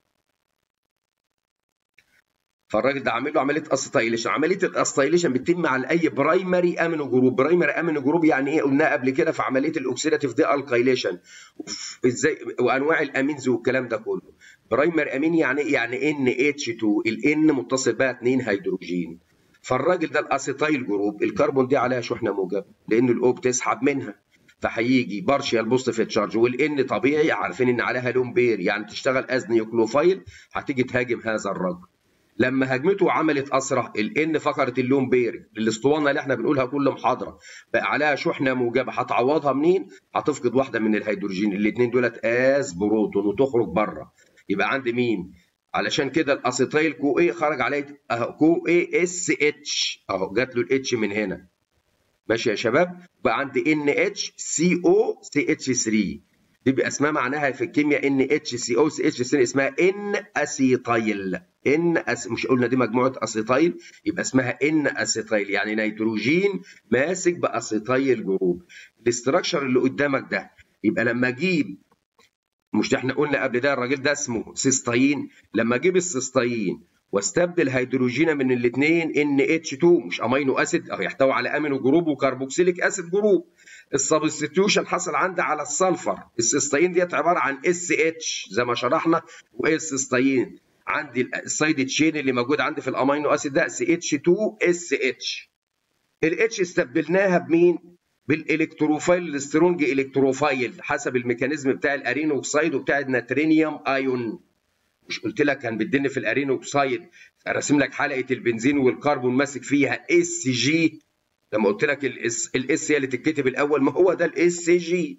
فالراجل ده عامل له عمليه اسيتايليشن عمليه الاسيتايليشن بتتم على اي برايمري امينو جروب برايمري امينو جروب يعني ايه قلناها قبل كده في عمليه الاوكسيداتيف دي الكايليشن ازاي وانواع الامينز والكلام ده كله برايمري امين يعني ايه يعني ان اتش 2 الان متصل بها 2 هيدروجين فالراجل ده الاسيتايل جروب الكربون دي عليها شحنه موجبه لان الاو بتسحب منها فهيجي بارشيال بوزيتيف تشارج والان طبيعي عارفين ان عليها لون بير يعني تشتغل از نيوكلوفايل هتيجي تهاجم هذا الرجل لما هاجمته وعملت اسرع الان فقرت اللون بير الاسطوانه اللي احنا بنقولها كل محاضره بقى عليها شحنه موجبه هتعوضها منين؟ هتفقد واحده من الهيدروجين الاثنين دولت از بروتون وتخرج بره يبقى عندي مين؟ علشان كده الاسيتايل كو ايه خرج عليه اهو كو ايه اس اتش اهو جات له الاتش من هنا ماشي يا شباب بقى عندي ان اتش سي او سي اتش 3 دي بقى اسمها معناها في الكيمياء ان اتش سي او سي اتش 3 اسمها ان اسيتايل ان أس... مش قلنا دي مجموعه اسيتايل يبقى اسمها ان اسيتايل يعني نيتروجين ماسك باسيتايل جروب الاستراكشر اللي قدامك ده يبقى لما اجيب مش احنا قلنا قبل ده الراجل ده اسمه سيستاين لما اجيب السيستاين واستبدل هيدروجين من الاثنين ان اتش 2 مش امينو اسيد او يحتوي على امينو جروب وكربوكسيليك اسيد جروب السبستيوشن حصل عندي على السلفر السيستاين ديت عباره عن اس اتش زي ما شرحنا وايه السيستاين عندي السايد تشين اللي موجود عندي في الامينو اسيد ده سي اتش 2 اس اتش الاتش استبدلناها بمين؟ بالالكتروفايل السترونج الكتروفايل حسب الميكانيزم بتاع الارينوكسيد وبتاع الناترينيوم ايون مش قلت لك كان بيديني في الارينوكسيد راسم لك حلقه البنزين والكربون ماسك فيها اس جي لما قلت لك الاس الاس هي اللي تتكتب الاول ما هو ده الاس جي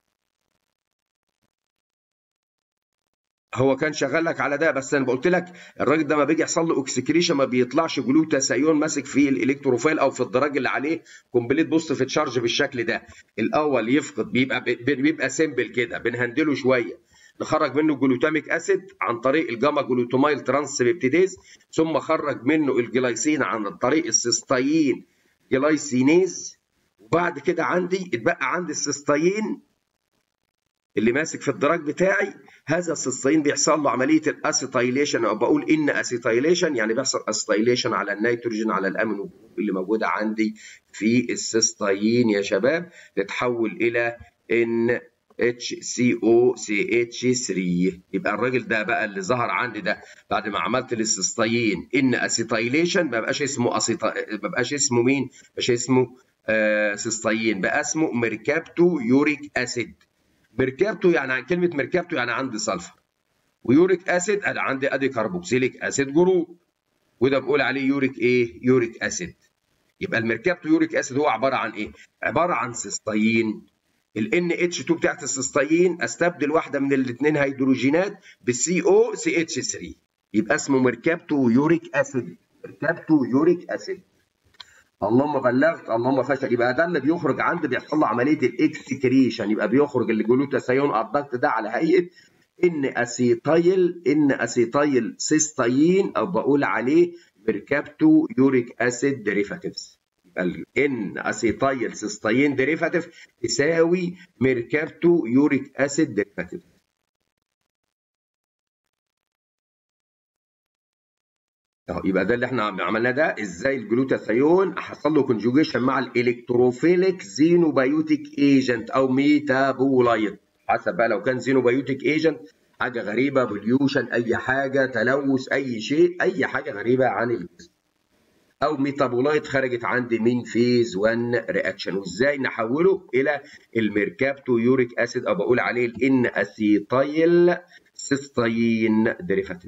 هو كان شغال لك على ده بس انا قلت لك الراجل ده ما بيجي يحصل له اوكسكريشن ما بيطلعش جلوتاثيون ماسك في الالكتروفايل او في الدراج اللي عليه كومبليت بوست في تشارج بالشكل ده الاول يفقد بيبقى بيبقى سيمبل كده بنهندله شويه نخرج منه جلوتاميك اسيد عن طريق الجاما جلوتومايل ترانسبيبتيديز ثم خرج منه الجلايسين عن طريق السيستاين جلايسينيز وبعد كده عندي اتبقى عندي السيستاين اللي ماسك في الدراج بتاعي هذا السيستين بيحصل له عمليه الاسيتايليشن او بقول ان اسيتايليشن يعني بيحصل اسيتايليشن على النيتروجين على الامينو جروب اللي موجوده عندي في السيستاين يا شباب تتحول الى ان اتش سي او سي اتش 3 يبقى الراجل ده بقى اللي ظهر عندي ده بعد ما عملت للسيستاين ان اسيتايليشن ما بقاش اسمه اسيتا ما بقاش اسمه مين؟ ما بقاش اسمه آه سيستاين بقى اسمه ميركابتو يوريك اسيد ميركابتو يعني كلمه ميركابتو يعني عندي سلفر ويوريك اسيد انا عندي ادي كربوكسيليك اسيد جروب وده بقول عليه يوريك ايه يوريك اسيد يبقى الميركابتو يوريك اسيد هو عباره عن ايه عباره عن سيستاين ال اتش 2 بتاعت السيستاين استبدل واحده من الاثنين هيدروجينات بالسي او سي اتش 3 يبقى اسمه ميركابتو يوريك اسيد ميركابتو يوريك اسيد اللهم بلغت اللهم فشل يبقى ده اللي بيخرج عندي بيحصل له عمليه الاكسكريشن يبقى بيخرج الجلوتاثيون الضغط ده على هيئه ان اسيتايل ان اسيتايل سيستاين او بقول عليه ميركابتو يوريك اسيد ديريفاتيفز الان اسيتايل سيستاين ديريفاتيف تساوي ميركابتو يوريك اسيد ديريفاتيف اهو يبقى ده اللي احنا عملناه ده ازاي الجلوتاثيون حصل له كونجوجيشن مع الالكتروفيليك زينوبيوتيك ايجنت او ميتابولايت حسب بقى لو كان زينوبيوتيك ايجنت حاجه غريبه بوليوشن اي حاجه تلوث اي شيء اي حاجه غريبه عن الجسم او ميتابولايت خرجت عندي من فيز 1 رياكشن وازاي نحوله الى الميركابتو يوريك اسيد او بقول عليه الان اسيتايل سيستاين ديريفاتيف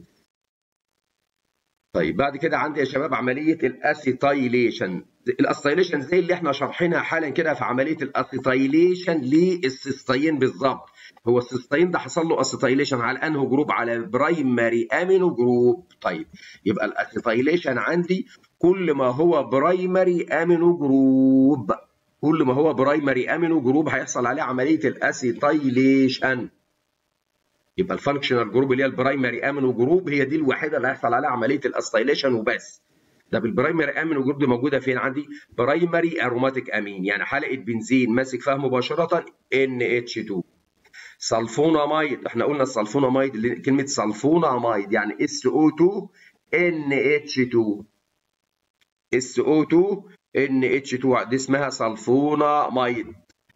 طيب بعد كده عندي يا شباب عمليه الاسيتايليشن الاسيتايليشن زي اللي احنا شارحينها حالا كده في عمليه الاسيتايليشن للسيستاين بالظبط هو السيستاين ده حصل له اسيتايليشن على انه جروب على برايمري امينو جروب طيب يبقى الاسيتايليشن عندي كل ما هو برايمري امينو جروب كل ما هو برايمري امينو جروب هيحصل عليه عمليه الاسيتايليشن يبقى الفانكشنال جروب اللي هي البرايمري امينو جروب هي دي الوحيده اللي هيحصل عليها عمليه الاسيتايليشن وبس ده بالبرايمري امين وجروب دي موجوده فين عندي برايمري اروماتيك امين يعني حلقه بنزين ماسك فيها مباشره ان اتش 2 سلفونامايد احنا قلنا السلفونامايد كلمه سلفونامايد يعني اس او 2 ان اتش 2 اس او 2 ان اتش 2 دي اسمها سلفونامايد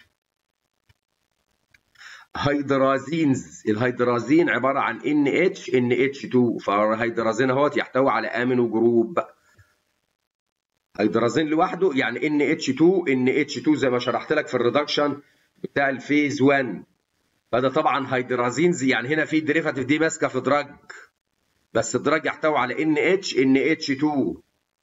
هيدرازينز الهيدرازين عباره عن ان اتش ان اتش 2 فالهيدرازين اهوت يحتوي على امينو جروب هيدرازين لوحده يعني ان اتش 2 ان اتش 2 زي ما شرحت لك في الريدكشن بتاع الفيز 1 فده طبعا هيدرازينز يعني هنا في ديريفاتيف دي ماسكه في دراج بس الدراج يحتوي على ان اتش ان اتش 2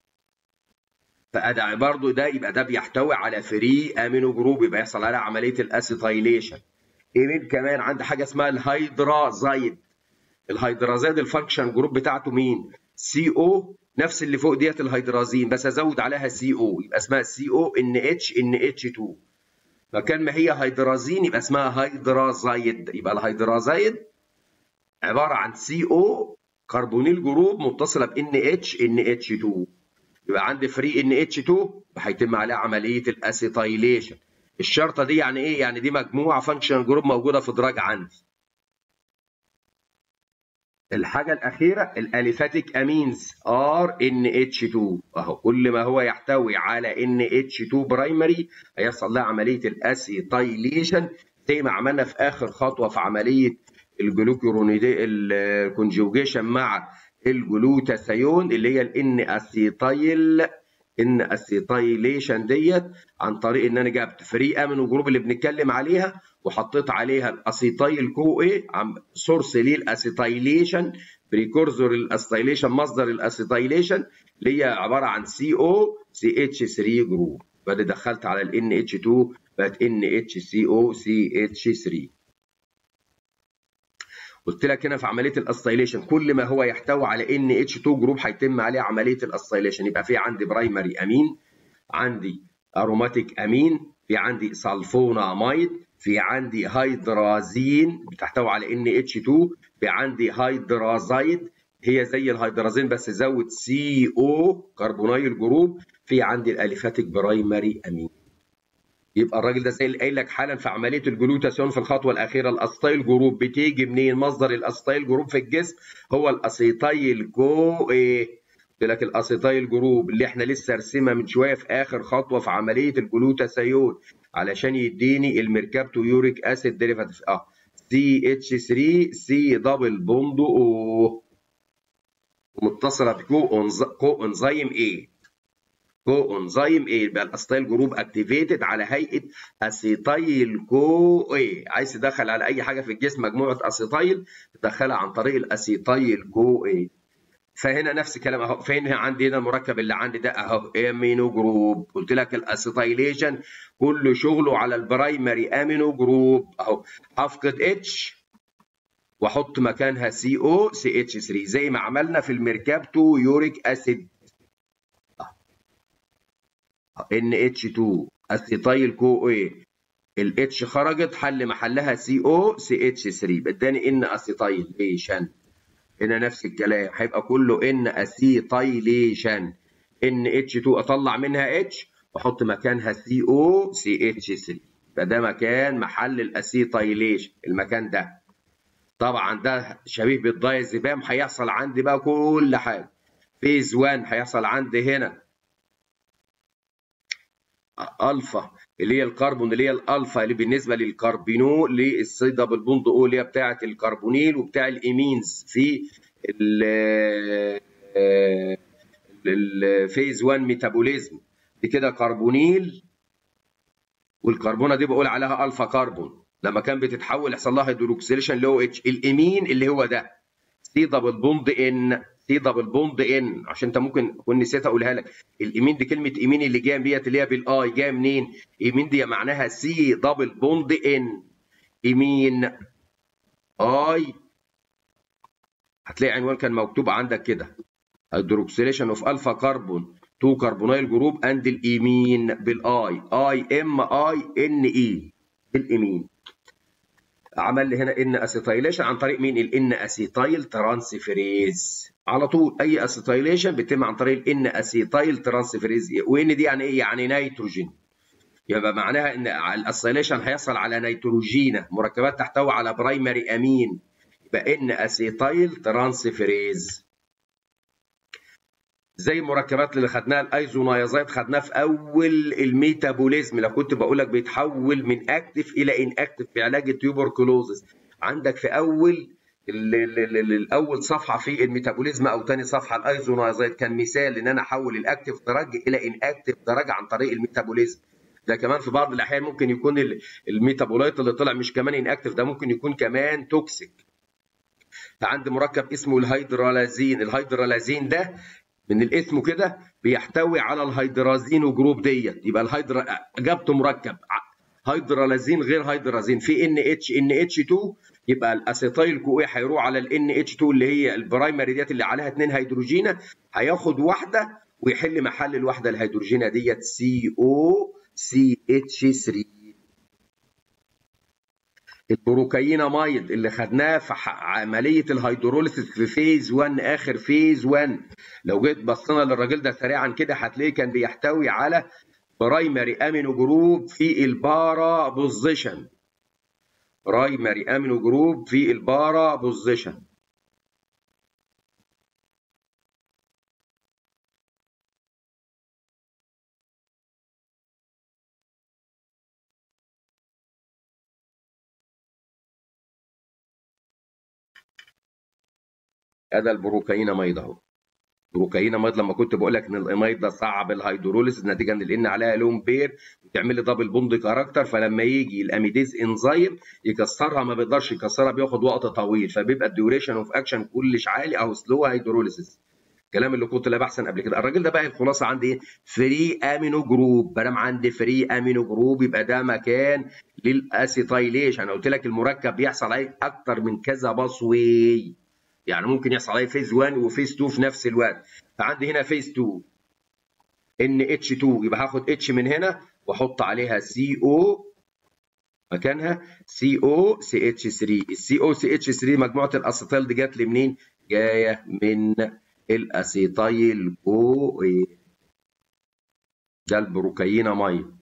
فده برضه ده يبقى ده بيحتوي على فري امينو جروب يبقى يحصل عليها عمليه الاسيتايليشن ايمين كمان عندي حاجه اسمها الهيدرازايد الهيدرازايد الفانكشن جروب بتاعته مين سي او نفس اللي فوق ديت الهيدرازين بس ازود عليها سي او يبقى اسمها سي او ان اتش ان اتش 2 مكان ما هي هيدرازين يبقى اسمها هيدرازايد يبقى الهيدرازايد عباره عن سي او كربونيل جروب متصله بان اتش ان اتش 2 يبقى عندي فري ان اتش 2 هيتم عليها عمليه الاسيتايليشن الشرطه دي يعني ايه يعني دي مجموعه فانكشن جروب موجوده في دراج عندي الحاجه الاخيره الاليفاتيك امينز ار ان اتش 2 اهو كل ما هو يحتوي على ان اتش 2 برايمري هيحصل لها عمليه الاسيتايليشن زي ما عملنا في اخر خطوه في عمليه الجلوكورونيدي الكونجوجيشن مع الجلوتاثيون اللي هي الان اسيتايل ان اسيتايليشن ديت عن طريق ان انا جبت فري امينو جروب اللي بنتكلم عليها وحطيت عليها الاسيتايل كو ايه سورس للاسيتايليشن بريكورزور الاسيتايليشن مصدر الاسيتايليشن اللي هي عباره عن سي او سي اتش 3 جروب بعد دخلت على الان اتش 2 بقت ان اتش سي او سي اتش 3 قلت لك هنا في عمليه الاسيليشن كل ما هو يحتوي على ان اتش 2 جروب هيتم عليه عمليه الاسيليشن يبقى في عندي برايمري امين عندي اروماتيك امين في عندي سلفونامايد في عندي هيدرازين بتحتوي على ان اتش 2 في عندي هيدرازايد هي زي الهيدرازين بس زود سي او كربونايل جروب في عندي الاليفاتيك برايمري امين يبقى الراجل ده زي اللي قايل لك حالا في عمليه الجلوتاثيون في الخطوه الاخيره الاسيتايل جروب بتيجي منين مصدر الاسيتايل جروب في الجسم هو الاسيتايل جو ايه قلت لك الاسيتايل جروب اللي احنا لسه رسمها من شويه في اخر خطوه في عمليه الجلوتاثيون علشان يديني الميركابتو يوريك اسيد ديريفاتيف اه سي اتش 3 سي دبل بوند او ومتصله بكو كو انزيم ايه كو انزيم ايه يبقى الاسيتايل جروب اكتيفيتد على هيئه اسيتايل كو ايه عايز تدخل على اي حاجه في الجسم مجموعه اسيتايل تدخلها عن طريق الاسيتايل كو ايه فهنا نفس الكلام اهو فين عندي هنا المركب اللي عندي ده اهو امينو جروب قلت لك الاسيتايليشن كل شغله على البرايمري امينو جروب اهو هفقد اتش واحط مكانها سي او سي اتش 3 زي ما عملنا في الميركابتو يوريك اسيد ان اتش 2 اسيتايل كو اي الاتش خرجت حل محلها سي او سي اتش 3 اداني ان اسيتايليشن هنا نفس الكلام هيبقى كله ان اسيتايليشن ان اتش 2 اطلع منها اتش واحط مكانها سي او سي اتش 3 فده مكان محل الاسيتايليشن المكان ده طبعا ده شبيه بالدايزيبام هيحصل عندي بقى كل حاجه فيز 1 هيحصل عندي هنا الفا اللي هي الكربون اللي هي الالفا اللي بالنسبه للكربينو للسي دبل بوند او اللي هي بتاعه الكربونيل وبتاع الايمينز في الفيز 1 ميتابوليزم دي كده كربونيل والكربونه دي بقول عليها الفا كربون لما كان بتتحول يحصل لها هيدروكسيليشن لو اتش الايمين اللي هو ده سي دبل بوند ان سي دبل بوند ان عشان انت ممكن اكون نسيت اقولها لك الايمين دي كلمه ايمين اللي جايه ديت اللي هي بالاي جايه منين؟ ايمين دي معناها سي دبل بوند ان ايمين اي هتلاقي عنوان كان مكتوب عندك كده هيدروكسيليشن اوف الفا كربون تو كربونايل جروب اند الايمين بالاي اي ام اي ان اي الايمين عمل لي هنا ان اسيتايليشن عن طريق مين الان اسيتايل ترانسفيريز على طول اي اسيتايليشن بيتم عن طريق الان اسيتايل ترانسفيريز وان دي يعني ايه يعني نيتروجين يبقى معناها ان الاسيتايليشن هيحصل على نيتروجينه مركبات تحتوي على برايمري امين يبقى ان اسيتايل ترانسفيريز زي المركبات اللي خدناها الايزونايازايد خدناها في اول الميتابوليزم لو كنت بقول لك بيتحول من اكتف الى ان اكتف في علاج التيوبركلوزس عندك في اول الاول صفحه في الميتابوليزم او ثاني صفحه الايزونايازايد كان مثال ان انا احول الاكتف درج الى ان اكتف درج عن طريق الميتابوليزم ده كمان في بعض الاحيان ممكن يكون الميتابولايت اللي طلع مش كمان ان اكتف ده ممكن يكون كمان توكسيك فعندي مركب اسمه الهيدرالازين الهيدرالازين ده من الاسم كده بيحتوي على الهيدرازين جروب ديت يبقى الهيدرا جبت مركب هيدرالازين غير هيدرازين في ان اتش ان اتش 2 يبقى الاسيتايل كو هيروح على الان اتش 2 اللي هي البرايمري ديت اللي عليها اثنين هيدروجينه هياخد واحده ويحل محل الواحده الهيدروجينه ديت سي او سي اتش 3 البروكاينامايد اللي خدناه في عمليه الهيدروليسيس في فيز 1 اخر فيز 1 لو جيت بصينا للراجل ده سريعا كده هتلاقيه كان بيحتوي على برايمري امينو جروب في البارا بوزيشن برايمري امينو جروب في البارا بوزيشن هذا البروكايناميد اهو بروكايناميد لما كنت بقول لك ان الاميد ده صعب الهيدروليسيس نتيجه ان الان عليها لون بير وتعمل لي دبل بوند كاركتر فلما يجي الاميديز انزيم يكسرها ما بيقدرش يكسرها بياخد وقت طويل فبيبقى الديوريشن اوف اكشن كلش عالي او سلو هيدروليسيس الكلام اللي كنت لا بحسن قبل كده الراجل ده بقى الخلاصه عندي ايه فري امينو جروب ما دام عندي فري امينو جروب يبقى ده مكان للاسيتايليشن انا قلت لك المركب بيحصل عليه اكتر من كذا باصوي يعني ممكن يحصل عليه فيز 1 وفيز 2 في نفس الوقت فعندي هنا فيز 2 ان اتش 2 يبقى هاخد اتش من هنا واحط عليها سي او مكانها سي او سي اتش 3 السي او سي اتش 3 مجموعه الاسيتايل دي جت لي منين؟ جايه من الاسيتايل كو ده البروكايناميد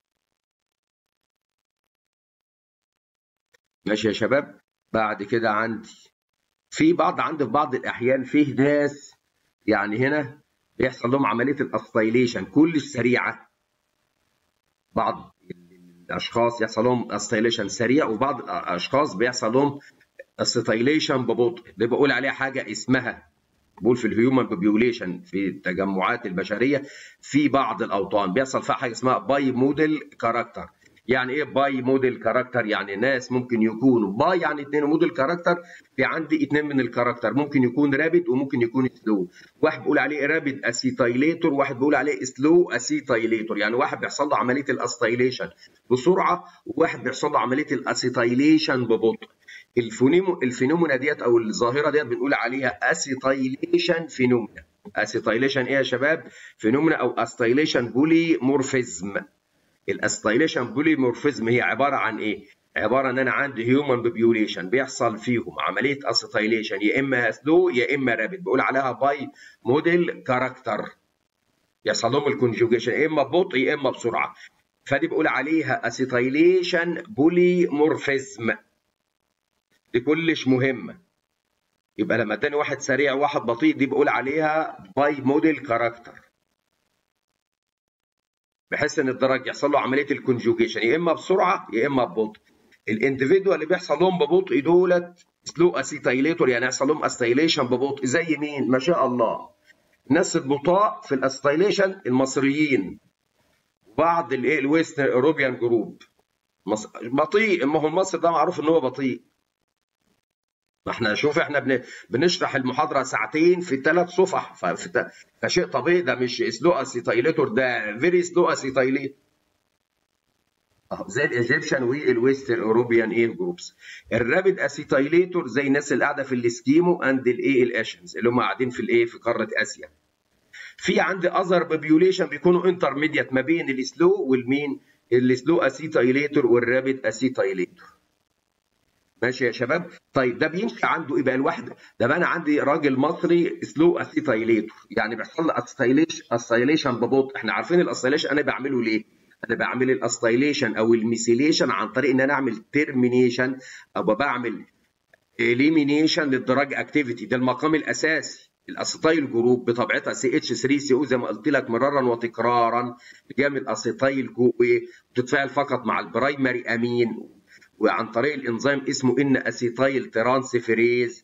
ماشي يا شباب بعد كده عندي في بعض عند في بعض الاحيان فيه ناس يعني هنا بيحصل لهم عمليه الاسيتايليشن كلش سريعه بعض الاشخاص يحصل لهم اسيتايليشن سريع وبعض الاشخاص بيحصل لهم اسيتايليشن ببطء ده بقول عليها حاجه اسمها بقول في الهيومن بوبيوليشن في التجمعات البشريه في بعض الاوطان بيحصل فيها حاجه اسمها باي موديل كاركتر يعني ايه باي موديل كاركتر يعني ناس ممكن يكونوا باي يعني اثنين موديل كاركتر في عندي اثنين من الكاركتر ممكن يكون رابد وممكن يكون سلو واحد بيقول عليه رابد اسيتايليتور واحد بيقول عليه سلو اسيتايليتور يعني واحد بيحصل له عمليه الاسيتايليشن بسرعه وواحد بيحصل له عمليه الاسيتايليشن ببطء الفونيمو الفينومينا ديت او الظاهره ديت بنقول عليها اسيتايليشن فينومينا اسيتايليشن ايه يا شباب فينومينا او اسيتايليشن بولي مورفيزم الاستايليشن بوليمورفيزم هي عباره عن ايه؟ عباره ان انا عندي هيومن بوبيوليشن بيحصل فيهم عمليه اسيتايليشن يا اما سلو يا اما رابد بقول عليها باي موديل كاركتر يحصل لهم الكونجوجيشن يا اما ببطء يا اما بسرعه فدي بقول عليها اسيتايليشن بوليمورفيزم دي كلش مهمه يبقى لما اداني واحد سريع وواحد بطيء دي بقول عليها باي موديل كاركتر بحيث ان الدرج يحصل له عمليه الكونجوجيشن يا اما بسرعه يا اما ببطء الانديفيدوال اللي بيحصل لهم ببطء دولت سلو اسيتايليتور يعني يحصل لهم استايليشن ببطء زي مين ما شاء الله الناس البطاء في الاستايليشن المصريين بعض الايه الويست اوروبيان جروب بطيء ما هو مصر ده معروف ان هو بطيء ما احنا شوف احنا بن... بنشرح المحاضره ساعتين في ثلاث صفح ففي... فشيء طبيعي ده مش سلو اسيتايليتور ده فيري سلو اسيتايليت زي الايجيبشن والويسترن اوروبيان ايه جروبس الرابد اسيتايليتور زي الناس اللي قاعده في الاسكيمو اند الايه الاشنز اللي هم قاعدين في الايه في قاره اسيا في عندي اذر بوبيوليشن بيكونوا انترميديت ما بين السلو والمين السلو اسيتايليتور والرابد اسيتايليتور ماشي يا شباب طيب ده بيمشي عنده ايه بقى الواحد ده بقى انا عندي راجل مصري سلو اسيتايليتور يعني بيحصل له اسيليشن ببطء احنا عارفين الاسيليشن انا بعمله ليه انا بعمل الاسيليشن او الميثيليشن عن طريق ان انا اعمل ترمينيشن او بعمل اليمينيشن للدراج اكتيفيتي ده المقام الاساسي الاسيتايل جروب بطبيعتها سي اتش 3 سي او زي ما قلت لك مرارا وتكرارا بيعمل اسيتايل جو بتتفاعل فقط مع البرايمري امين وعن طريق الانزيم اسمه ان اسيتايل ترانسفيريز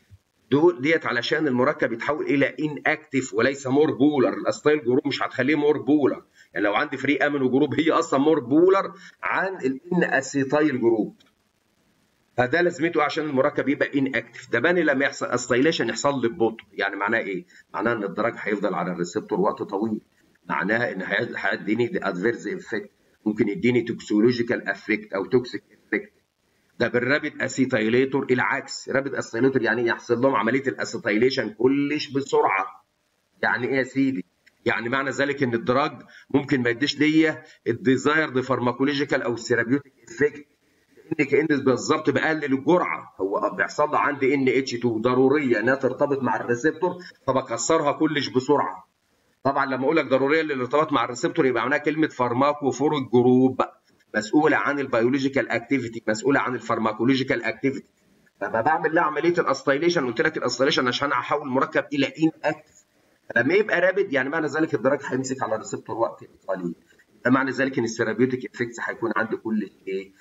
دول ديت علشان المركب يتحول الى ان اكتف وليس مور بولر الاسيتايل جروب مش هتخليه مور بولر يعني لو عندي فري امينو جروب هي اصلا مور بولر عن الان اسيتايل جروب فده لازمته عشان المركب يبقى ان اكتف ده باني لما يحصل اسيتايليشن يحصل لي ببطء يعني معناه ايه؟ معناه ان الدرج هيفضل على الريسبتور وقت طويل معناها ان هيديني ادفيرز افكت ممكن يديني توكسولوجيكال افكت او توكسيك افكت ده بالرابد اسيتايليتور العكس رابد اسيتايليتور يعني يحصل لهم عمليه الاسيتايليشن كلش بسرعه يعني ايه يا سيدي يعني معنى ذلك ان الدراج ممكن ما يديش ليا الديزايرد فارماكولوجيكال او الثيرابيوتيك افكت ان كان بالظبط بقلل الجرعه هو بيحصل له عندي ان اتش 2 ضروريه انها ترتبط مع الريسبتور فبكسرها كلش بسرعه طبعا لما اقول لك ضروريه للارتباط مع الريسبتور يبقى معناها كلمه فارماكو فور الجروب مسؤوله عن البيولوجيكال اكتيفيتي مسؤوله عن الفارماكولوجيكال اكتيفيتي لما بعمل لها عمليه الاسيليشن قلت لك الاسيليشن عشان احول المركب الى ان اكتف لما يبقى رابد يعني معنى ذلك الدرج هيمسك على الريسبتور وقت قليل معنى ذلك ان الثيرابيوتيك افكتس هيكون عند كل ايه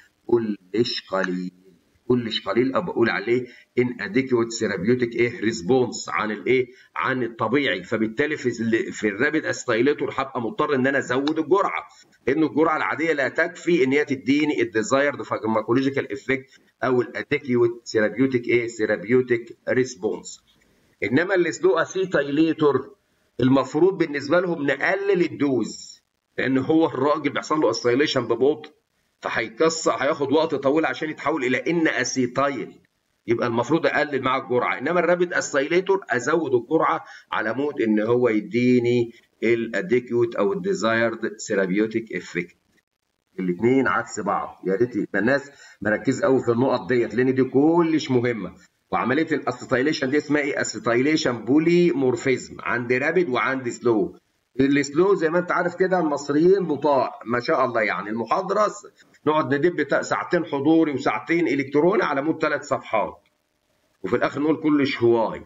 كلش قليل كلش قليل او بقول عليه ان اديكويت ثيرابيوتيك ايه ريسبونس عن الايه عن الطبيعي فبالتالي في في الرابد استايليتور هبقى مضطر ان انا ازود الجرعه لان الجرعه العاديه لا تكفي ان هي تديني الديزايرد فارماكولوجيكال افكت او الاديكويت ثيرابيوتيك ايه ثيرابيوتيك ريسبونس انما السلو اسيتايليتور المفروض بالنسبه لهم نقلل الدوز لان هو الراجل بيحصل له اسيليشن ببطء فهيكسر هياخد وقت طويل عشان يتحول الى ان اسيتايل يبقى المفروض اقلل مع الجرعه انما الرابد اسيليتور ازود الجرعه على مود ان هو يديني الاديكيوت او الديزايرد ثيرابيوتيك افكت الاثنين عكس بعض يا ريت يبقى الناس مركز قوي في النقط ديت لان دي كلش مهمه وعمليه الاسيتايليشن دي اسمها ايه اسيتايليشن بولي مورفيزم عند رابد وعند سلو السلو زي ما انت عارف كده المصريين بطاء ما شاء الله يعني المحاضره نقعد ندب ساعتين حضوري وساعتين الكتروني على مود ثلاث صفحات وفي الاخر نقول كل شهواي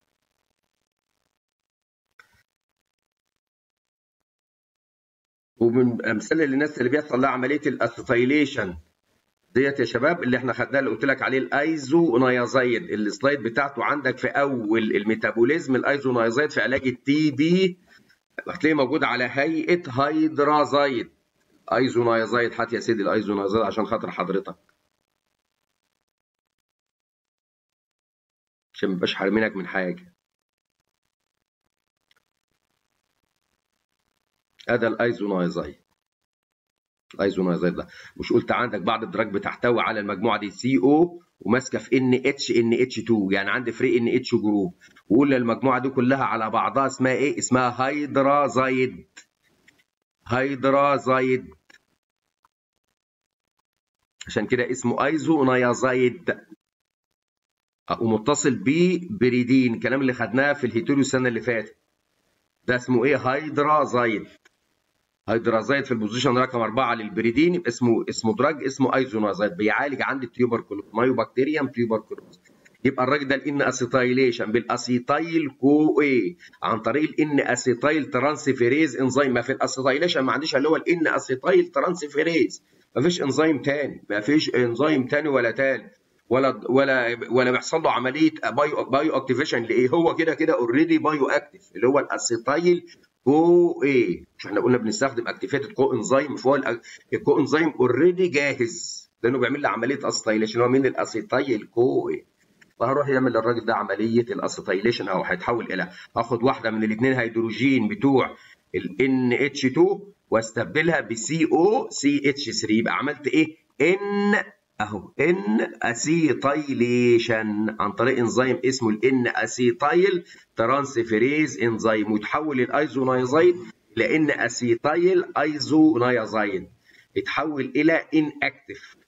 ومن امثله للناس اللي بيحصل لها عمليه الاسيتايليشن ديت يا شباب اللي احنا خدناه اللي قلت لك عليه الايزو نيازايد السلايد بتاعته عندك في اول الميتابوليزم الايزو نيازايد في علاج التي بي هتلاقيه موجود على هيئه هيدرازايد ايزونايزايد هات يا سيدي الايزونايزايد عشان خاطر حضرتك عشان ما يبقاش حارمينك من حاجه هذا الايزونايزايد الايزونايزايد ده مش قلت عندك بعض الدراج بتحتوي على المجموعه دي سي او وماسكه في ان اتش ان اتش 2 يعني عندي فري ان اتش جروب وقول المجموعه دي كلها على بعضها اسمها ايه اسمها هيدرازايد هيدرازايد عشان كده اسمه ايزونيازايد ومتصل ببريدين الكلام اللي خدناه في الهيتوريو السنه اللي فاتت ده اسمه ايه هيدرازايد هيدرازايد في البوزيشن رقم أربعة للبريدين اسمه اسمه دراج اسمه ايزونازايد بيعالج عندي التيوبركلوز مايوبكتيريم تيوبركلوز يبقى الراجل ده الان اسيتايليشن بالاسيتايل كو اي عن طريق الان اسيتايل ترانسفيريز انزيم ما في الاسيتايليشن ما عنديش اللي هو الان اسيتايل ترانسفيريز ما فيش انزيم تاني ما فيش انزيم تاني ولا تالت ولا ولا ولا بيحصل له عمليه بايو بايو اكتيفيشن لايه هو كده كده اوريدي بايو اكتيف اللي هو الاسيتايل كو ايه مش احنا قلنا بنستخدم اكتيفيتد كو انزيم فهو الكو انزيم اوريدي جاهز لانه بيعمل لي عمليه اسيتايليشن هو من الاسيتايل كو ايه فهروح يعمل للراجل ده عمليه الاسيتايليشن او هيتحول الى اخد واحده من الاثنين هيدروجين بتوع ال NH2 واستبدلها ب COCH3 يبقى عملت ايه؟ ان اهو ان اسيتايليشن عن طريق انزيم اسمه الان اسيتايل ترانسفيريز انزيم وتحول الايزونايزايد الى ان اسيتايل ايزونايزايد يتحول الى ان اكتف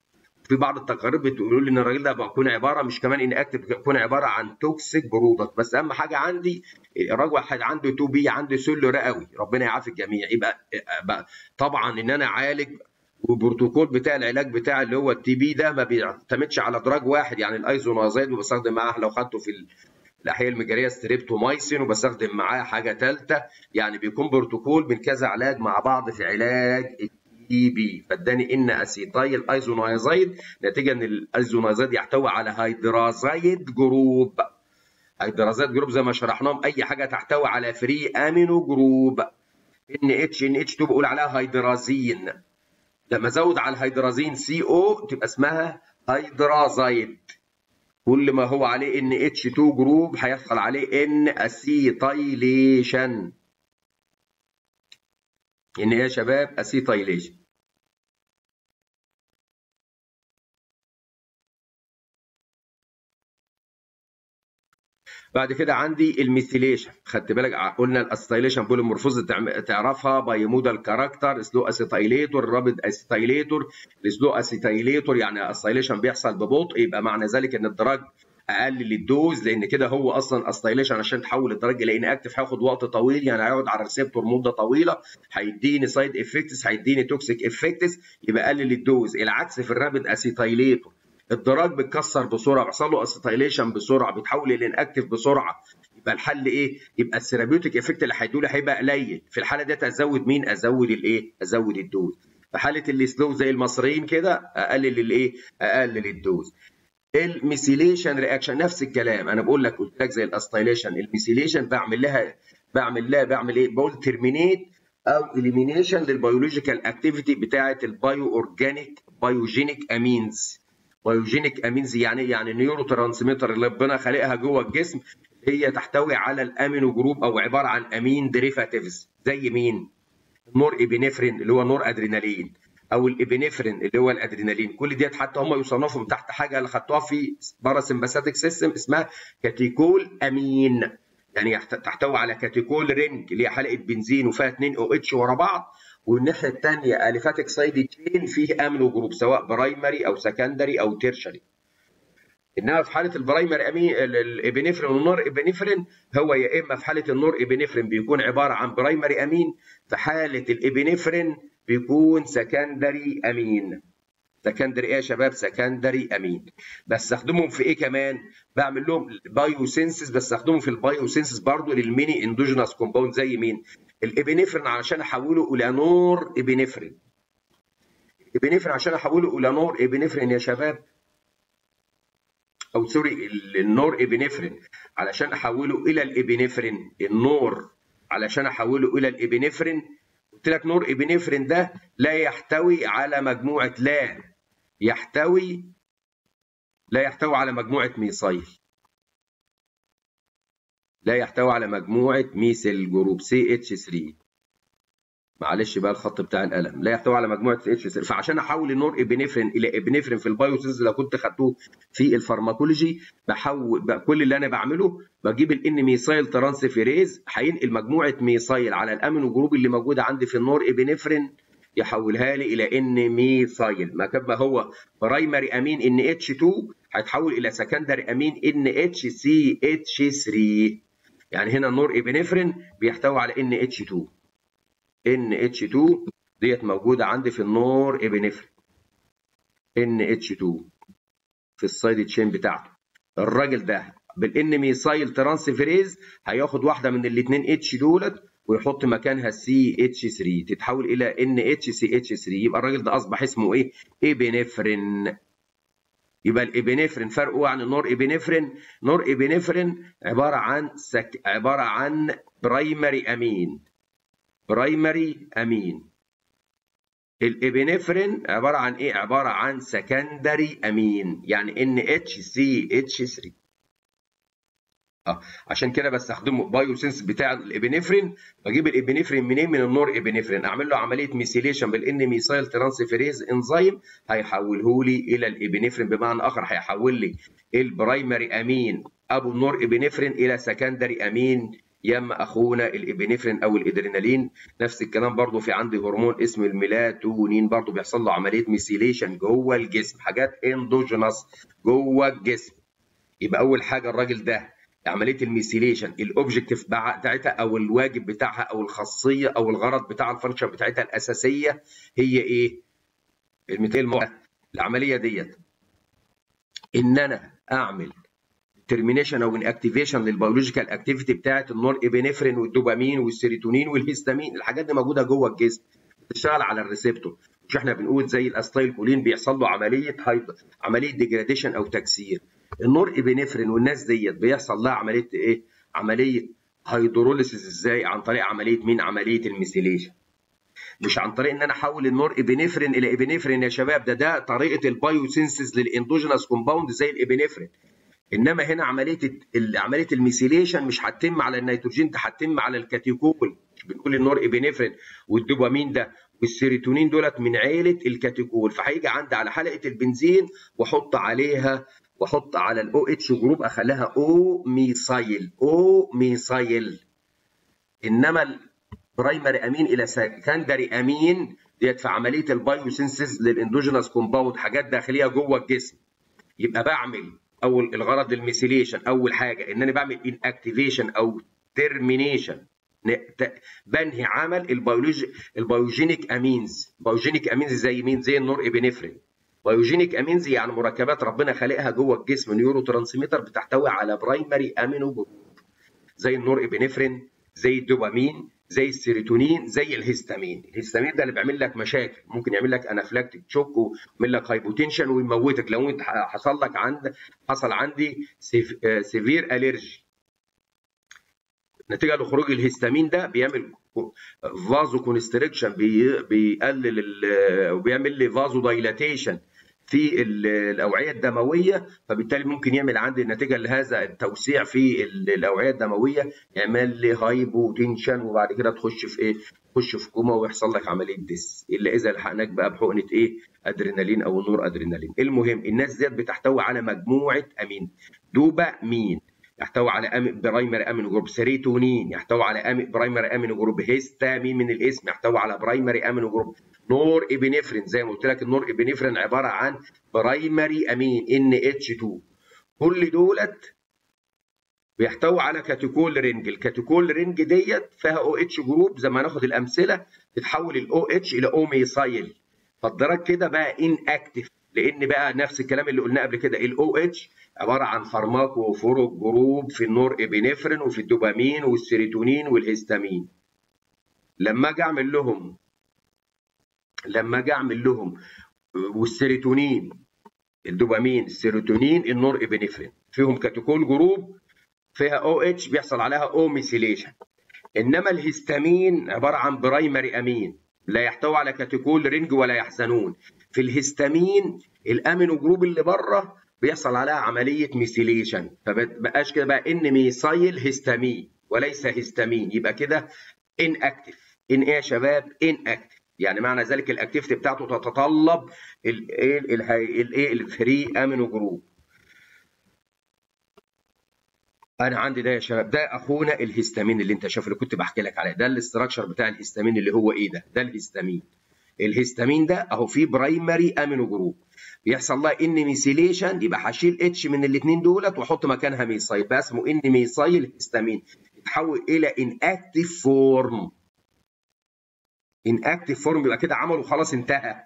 في بعض التقارير بتقول لي ان الراجل ده بيكون عباره مش كمان ان اكتف بيكون عباره عن توكسيك برودكت بس اهم حاجه عندي الراجل واحد عنده 2 بي عنده سل رئوي ربنا يعافي الجميع يبقى بقى طبعا ان انا اعالج والبروتوكول بتاع العلاج بتاع اللي هو التي بي ده ما بيعتمدش على دراج واحد يعني الايزونازايد وبستخدم معاه لو خدته في الاحياء المجاريه ستريبتومايسين وبستخدم معاه حاجه ثالثه يعني بيكون بروتوكول من كذا علاج مع بعض في علاج التي بي فاداني ان اسيتايل ايزونايزايد نتيجه ان الايزونايزايد يحتوي على هيدرازايد جروب هيدرازايد جروب زي ما شرحناهم اي حاجه تحتوي على فري امينو جروب ان اتش ان اتش 2 بقول عليها هيدرازين لما ازود على الهيدرازين سي او تبقى اسمها هيدرازايد كل ما هو عليه ان اتش 2 جروب هيحصل عليه ان اسيتايليشن ان ايه يا شباب اسيتايليشن بعد كده عندي الميثيليشن خدت بالك قلنا الاستايليشن بوليمورفوز تعرفها باي مودال كاركتر سلو اسيتايليتور رابد اسيتايليتور السلو اسيتايليتور يعني الاستايليشن بيحصل ببطء يبقى معنى ذلك ان الدراج اقل للدوز لان كده هو اصلا استايليشن عشان تحول الدرج الى ان اكتف هياخد وقت طويل يعني هيقعد على الريسبتور مده طويله هيديني سايد افكتس هيديني توكسيك افكتس يبقى قلل الدوز العكس في الرابد اسيتايليتور الدراج بيتكسر بسرعه بيحصل له اسيتايليشن بسرعه بيتحول الى اكتف بسرعه يبقى الحل ايه؟ يبقى الثيرابيوتيك افكت اللي هيدولي هيبقى قليل في الحاله ديت ازود مين؟ ازود الايه؟ ازود الدوز في حاله اللي سلو زي المصريين كده اقلل الايه؟ اقلل الدوز الميثيليشن رياكشن نفس الكلام انا بقول لك قلت لك زي الاستايليشن الميثيليشن بعمل لها بعمل لها بعمل ايه؟ بقول ترمينيت او اليمينيشن للبيولوجيكال اكتيفيتي بتاعه البايو اورجانيك بايوجينيك امينز بايوجينيك امينز يعني يعني نيورو ترانسميتر اللي ربنا خالقها جوه الجسم هي تحتوي على الامينو جروب او عباره عن امين ديريفاتيفز زي مين؟ النور ابنفرين اللي هو نور ادرينالين او الابنفرين اللي هو الادرينالين كل ديت حتى هم يصنفوا من تحت حاجه اللي خدتوها في باراسمباثيك سيستم اسمها كاتيكول امين يعني تحتوي على كاتيكول رينج اللي هي حلقه بنزين وفيها 2 او اتش ورا بعض والناحيه الثانيه اليفاتيك سايد تشين فيه امينو جروب سواء برايمري او سكندري او تيرشري انما في حاله البرايمري امين الابنفرين والنور ابنفرين هو يا اما في حاله النور ابنفرين بيكون عباره عن برايمري امين في حاله الابنفرين بيكون سكندري امين سكندري ايه يا شباب سكندري امين بستخدمهم في ايه كمان بعمل لهم بايو سينسز بستخدمهم في البايو سينسز برضه للميني اندوجينوس كومباوند زي مين الابنفرين علشان احوله الى نور ابنفرين الابنفرين عشان احوله الى نور ابنفرين يا شباب او سوري النور ابنفرين علشان احوله الى الابنفرين النور علشان احوله الى الابنفرين قلت لك نور ابنفرين ده لا يحتوي على مجموعه لا يحتوي لا يحتوي على مجموعه ميثايل لا يحتوي على مجموعه ميثيل جروب سي اتش 3 معلش بقى الخط بتاع القلم لا يحتوي على مجموعه اتش 3 فعشان احول النور ابنفرين الى ابنفرين في البايوسيز لو كنت خدتوه في الفارماكولوجي بحول بقى كل اللي انا بعمله بجيب الان ميثايل ترانسفيريز هينقل مجموعه ميثايل على الامينو جروب اللي موجوده عندي في النور ابنفرين يحولها لي الى ان ميثايل ما كان هو برايمري امين ان اتش 2 هيتحول الى سكندري امين ان اتش سي اتش 3 يعني هنا النور ابنفرين بيحتوي على ان اتش 2 NH2 ديت موجودة عندي في النور ابنفرين NH2 في السايد تشين بتاعته الراجل ده بالان ميثايل ترانسفيريز هياخد واحدة من الاثنين اتش دولت ويحط مكانها سي اتش 3 تتحول الى ان اتش سي اتش 3 يبقى الراجل ده اصبح اسمه ايه؟ ابنفرين يبقى الابنفرين فرقه عن النور ابنفرين نور ابنفرين عباره عن سك... عباره عن برايمري امين برايمري امين الابنفرين عباره عن ايه عباره عن سكندري امين يعني ان اتش سي اتش 3 اه عشان كده بستخدمه بايو سينس بتاع الابنفرين بجيب الابنفرين منين من النور ابنفرين اعمل له عمليه ميثيليشن بالان ميثايل ترانسفيريز انزيم هيحوله لي الى الابنفرين بمعنى اخر هيحول لي البرايمري امين ابو النور ابنفرين الى سكندري امين يا اما اخونا الابنفرين او الادرينالين نفس الكلام برضو في عندي هرمون اسمه الميلاتونين برضو بيحصل له عمليه ميثيليشن جوه الجسم حاجات اندوجينس جوه الجسم يبقى اول حاجه الراجل ده عمليه الميثيليشن الاوبجكتيف بتاعتها او الواجب بتاعها او الخاصيه او الغرض بتاع الفانكشن بتاعتها الاساسيه هي ايه؟ المثال العمليه ديت ان انا اعمل ترمينيشن او انكتيفيشن للبيولوجيكال اكتيفيتي بتاعت النور ابنفرين والدوبامين والسيروتونين والهيستامين الحاجات دي موجوده جوه الجسم بتشتغل على الريسبتور مش احنا بنقول زي الاستايل كولين بيحصل له عمليه هايب عمليه ديجراديشن او تكسير النور ابنفرين والناس ديت بيحصل لها عمليه ايه عمليه هيدروليسيس ازاي عن طريق عمليه مين عمليه الميثيليشن مش عن طريق ان انا احول النور ابنفرين الى ابنفرين يا شباب ده ده طريقه البايوسينسيس للاندوجينوس كومباوند زي الابنفرين انما هنا عمليه عمليه الميثيليشن مش هتتم على النيتروجين ده هتتم على الكاتيكول مش بنقول النور ابنفرين والدوبامين ده والسيروتونين دولت من عيله الكاتيكول فهيجي عندي على حلقه البنزين واحط عليها واحط على الاو اتش جروب اخليها او ميثايل او ميثايل انما البرايمري امين الى سكندري امين ديت في عمليه البايوسينسيس للاندوجينوس كومباوند حاجات داخليه جوه الجسم يبقى بعمل اول الغرض الميثيليشن اول حاجه ان انا بعمل ان اكتيفيشن او ترمينيشن بنهي عمل البيولوجي البيوجينيك امينز بيوجينيك امينز زي مين زي النور ابنفرين بيوجينيك امينز يعني مركبات ربنا خالقها جوه الجسم نيورو ترانسميتر بتحتوي على برايمري امينو جروب زي النور ابنفرين زي الدوبامين زي السيروتونين زي الهستامين الهستامين ده اللي بيعمل لك مشاكل ممكن يعمل لك انافلاكتيك شوك ويعمل لك هايبوتنشن ويموتك لو انت حصل لك عند حصل عندي سيفير الرجي نتيجه لخروج الهستامين ده بيعمل فازو كونستريكشن بيقلل وبيعمل لي فازو دايلاتيشن في الاوعيه الدمويه فبالتالي ممكن يعمل عندي نتيجه لهذا التوسيع في الاوعيه الدمويه يعمل لي هايبوتنشن وبعد كده تخش في ايه؟ تخش في كوما ويحصل لك عمليه ديس الا اذا لحقناك بقى بحقنه ايه؟ ادرينالين او نور ادرينالين المهم الناس ديت بتحتوي على مجموعه امين دوبامين يحتوي على أم... برايمري امينو جروب سيروتونين يحتوي على أم... برايمري امينو جروب هيستامين من الاسم يحتوي على برايمري امينو جروب نور ابنفرين زي ما قلت لك النور ابنفرين عباره عن برايمري امين ان اتش 2 كل دولت بيحتوي على كاتيكول رينج الكاتيكول رينج ديت فيها او اتش جروب زي ما ناخد الامثله تتحول الاو اتش الى او ميثايل فالدرج كده بقى ان اكتف لان بقى نفس الكلام اللي قلناه قبل كده الاو اتش عباره عن فارماكو وفروج جروب في النور ابنفرين وفي الدوبامين والسيروتونين والهستامين لما اجي اعمل لهم لما اجي اعمل لهم والسيروتونين الدوبامين السيروتونين النور ابنفرين فيهم كاتيكول جروب فيها او اتش بيحصل عليها او ميثيليشن انما الهستامين عباره عن برايمري امين لا يحتوي على كاتيكول رينج ولا يحزنون في الهستامين الامينو جروب اللي بره بيحصل عليها عمليه ميثيليشن فبقاش كده بقى ان ميثايل هستامين وليس هستامين يبقى كده ان اكتف ان ايه يا شباب ان اكتف يعني معنى ذلك الاكتيفيتي بتاعته تتطلب الايه الايه الفري امينو جروب انا عندي ده يا شباب ده اخونا الهستامين اللي انت شايف اللي كنت بحكي لك عليه ده الاستراكشر بتاع الهستامين اللي هو ايه ده ده الهستامين الهستامين ده اهو فيه برايمري امينو جروب بيحصل لها ان ميثيليشن يبقى هشيل اتش من الاثنين دولت واحط مكانها ميثايل بقى اسمه ان ميثايل هستامين يتحول الى ان اكتيف فورم ان اكتيف فورم يبقى كده عمله خلاص انتهى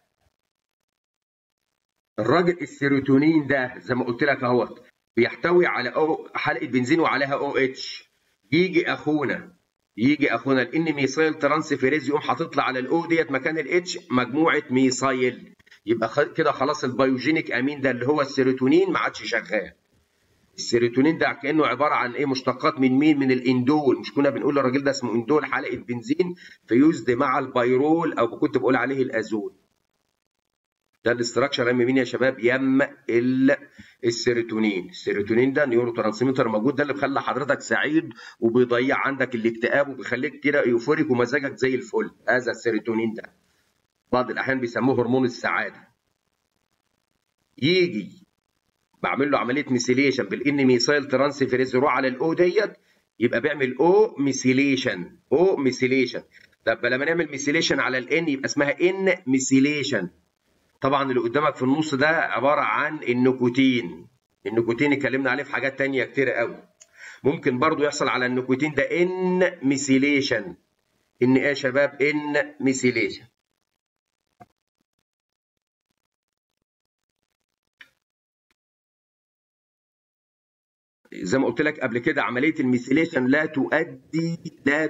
الراجل السيروتونين ده زي ما قلت لك اهوت بيحتوي على أو حلقه بنزين وعليها او اتش يجي اخونا يجي اخونا الان ميثايل ترانسفيريز يقوم حاطط لي على الاو ديت مكان الاتش مجموعه ميثايل يبقى كده خلاص البيوجينيك امين ده اللي هو السيروتونين ما عادش شغال السيروتونين ده كانه عباره عن ايه مشتقات من مين من الاندول مش كنا بنقول الراجل ده اسمه اندول حلقه بنزين فيوزد مع البيرول او كنت بقول عليه الازول ده الاستراكشر يم مين يا شباب يم السيروتونين السيروتونين ده نيورو ترانسميتر موجود ده اللي بيخلي حضرتك سعيد وبيضيع عندك الاكتئاب وبيخليك كده يوفوريك ومزاجك زي الفل هذا السيروتونين ده بعض الاحيان بيسموه هرمون السعاده يجي بعمل له عمليه ميثيليشن بالان ميثايل ترانسفيريز يروح على الاو ديت يبقى بيعمل او ميثيليشن او ميثيليشن طب لما نعمل ميثيليشن على الان يبقى اسمها ان ميثيليشن طبعا اللي قدامك في النص ده عباره عن النيكوتين النيكوتين اتكلمنا عليه في حاجات تانية كتير قوي ممكن برضو يحصل على النيكوتين ده ان ميثيليشن ان ايه يا شباب ان ميثيليشن زي ما قلت لك قبل كده عمليه الميثيليشن لا تؤدي لا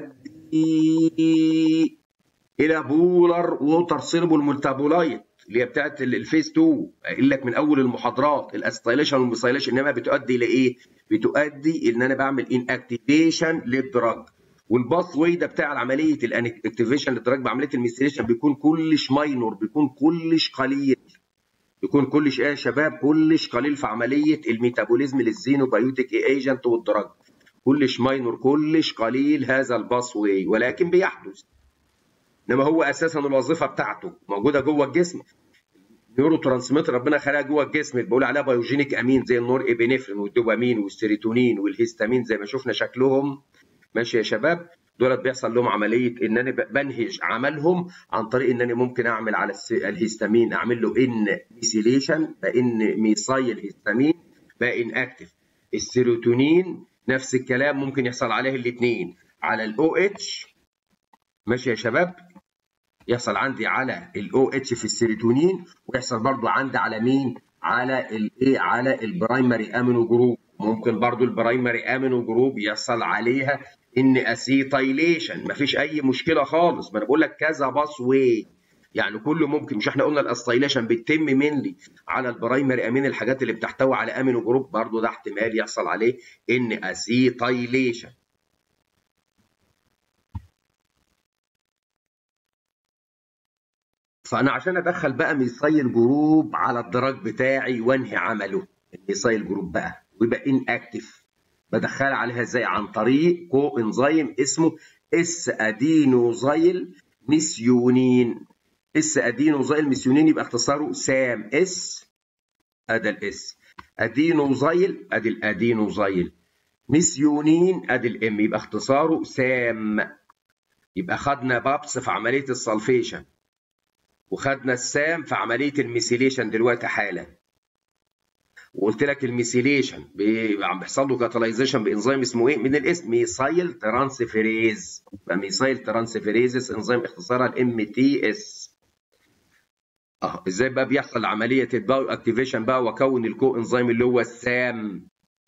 تؤدي الى بولر ووتر سيربل ميتابولايت اللي هي بتاعت الفيز 2 قايل لك من اول المحاضرات الاستايليشن والميثايليشن انما بتؤدي لايه؟ بتؤدي ان انا بعمل ان اكتيفيشن للدراج والباث واي ده بتاع عمليه الاكتيفيشن للدراج بعمليه الميثيليشن بيكون كلش ماينور بيكون كلش قليل بيكون كلش ايه يا شباب كلش قليل في عمليه الميتابوليزم للزينوبايوتيك ايجنت والدراج كلش ماينور كلش قليل هذا الباث واي ولكن بيحدث انما هو اساسا الوظيفه بتاعته موجوده جوه الجسم نيورو ترانسميتر ربنا خلقها جوه الجسم بيقول عليها بايوجينيك امين زي النور ابنفرين والدوبامين والسيروتونين والهيستامين زي ما شفنا شكلهم ماشي يا شباب دولت بيحصل لهم عمليه ان انا بنهج عملهم عن طريق ان انا ممكن اعمل على الهيستامين اعمل له ان ميثيليشن بان ميثايل هيستامين بقى ان اكتف السيروتونين نفس الكلام ممكن يحصل عليه الاثنين على الاو اتش ماشي يا شباب يحصل عندي على الاو اتش في السيروتونين ويحصل برضو عندي على مين على الايه على البرايمري امينو جروب ممكن برضو البرايمري امينو جروب يحصل عليها ان اسيتايليشن مفيش اي مشكله خالص ما انا بقول لك كذا باس واي يعني كله ممكن مش احنا قلنا الاستايليشن بتتم منلي على البرايمري امين الحاجات اللي بتحتوي على امينو جروب برضو ده احتمال يحصل عليه ان اسيتايليشن فانا عشان ادخل بقى ميثايل جروب على الدراج بتاعي وانهي عمله الميثايل جروب بقى ويبقى ان اكتف بدخلها عليها ازاي عن طريق كو انزيم اسمه اس ادينوزايل ميثيونين اس ادينوزايل ميثيونين يبقى اختصاره سام اس ادي الاس ادينوزايل ادي الادينوزايل ميثيونين ادي الام يبقى اختصاره سام يبقى خدنا بابس في عمليه السلفيشن وخدنا السام في عمليه الميثيليشن دلوقتي حالا وقلت لك الميثيليشن عم بيحصل له كاتاليزيشن بانزيم اسمه ايه من الاسم ميثايل ترانسفيريز يبقى ميثايل ترانسفيريز انزيم اختصارها الام تي اس اه ازاي بقى بيحصل عمليه الباو اكتيفيشن بقى واكون الكو انزيم اللي هو السام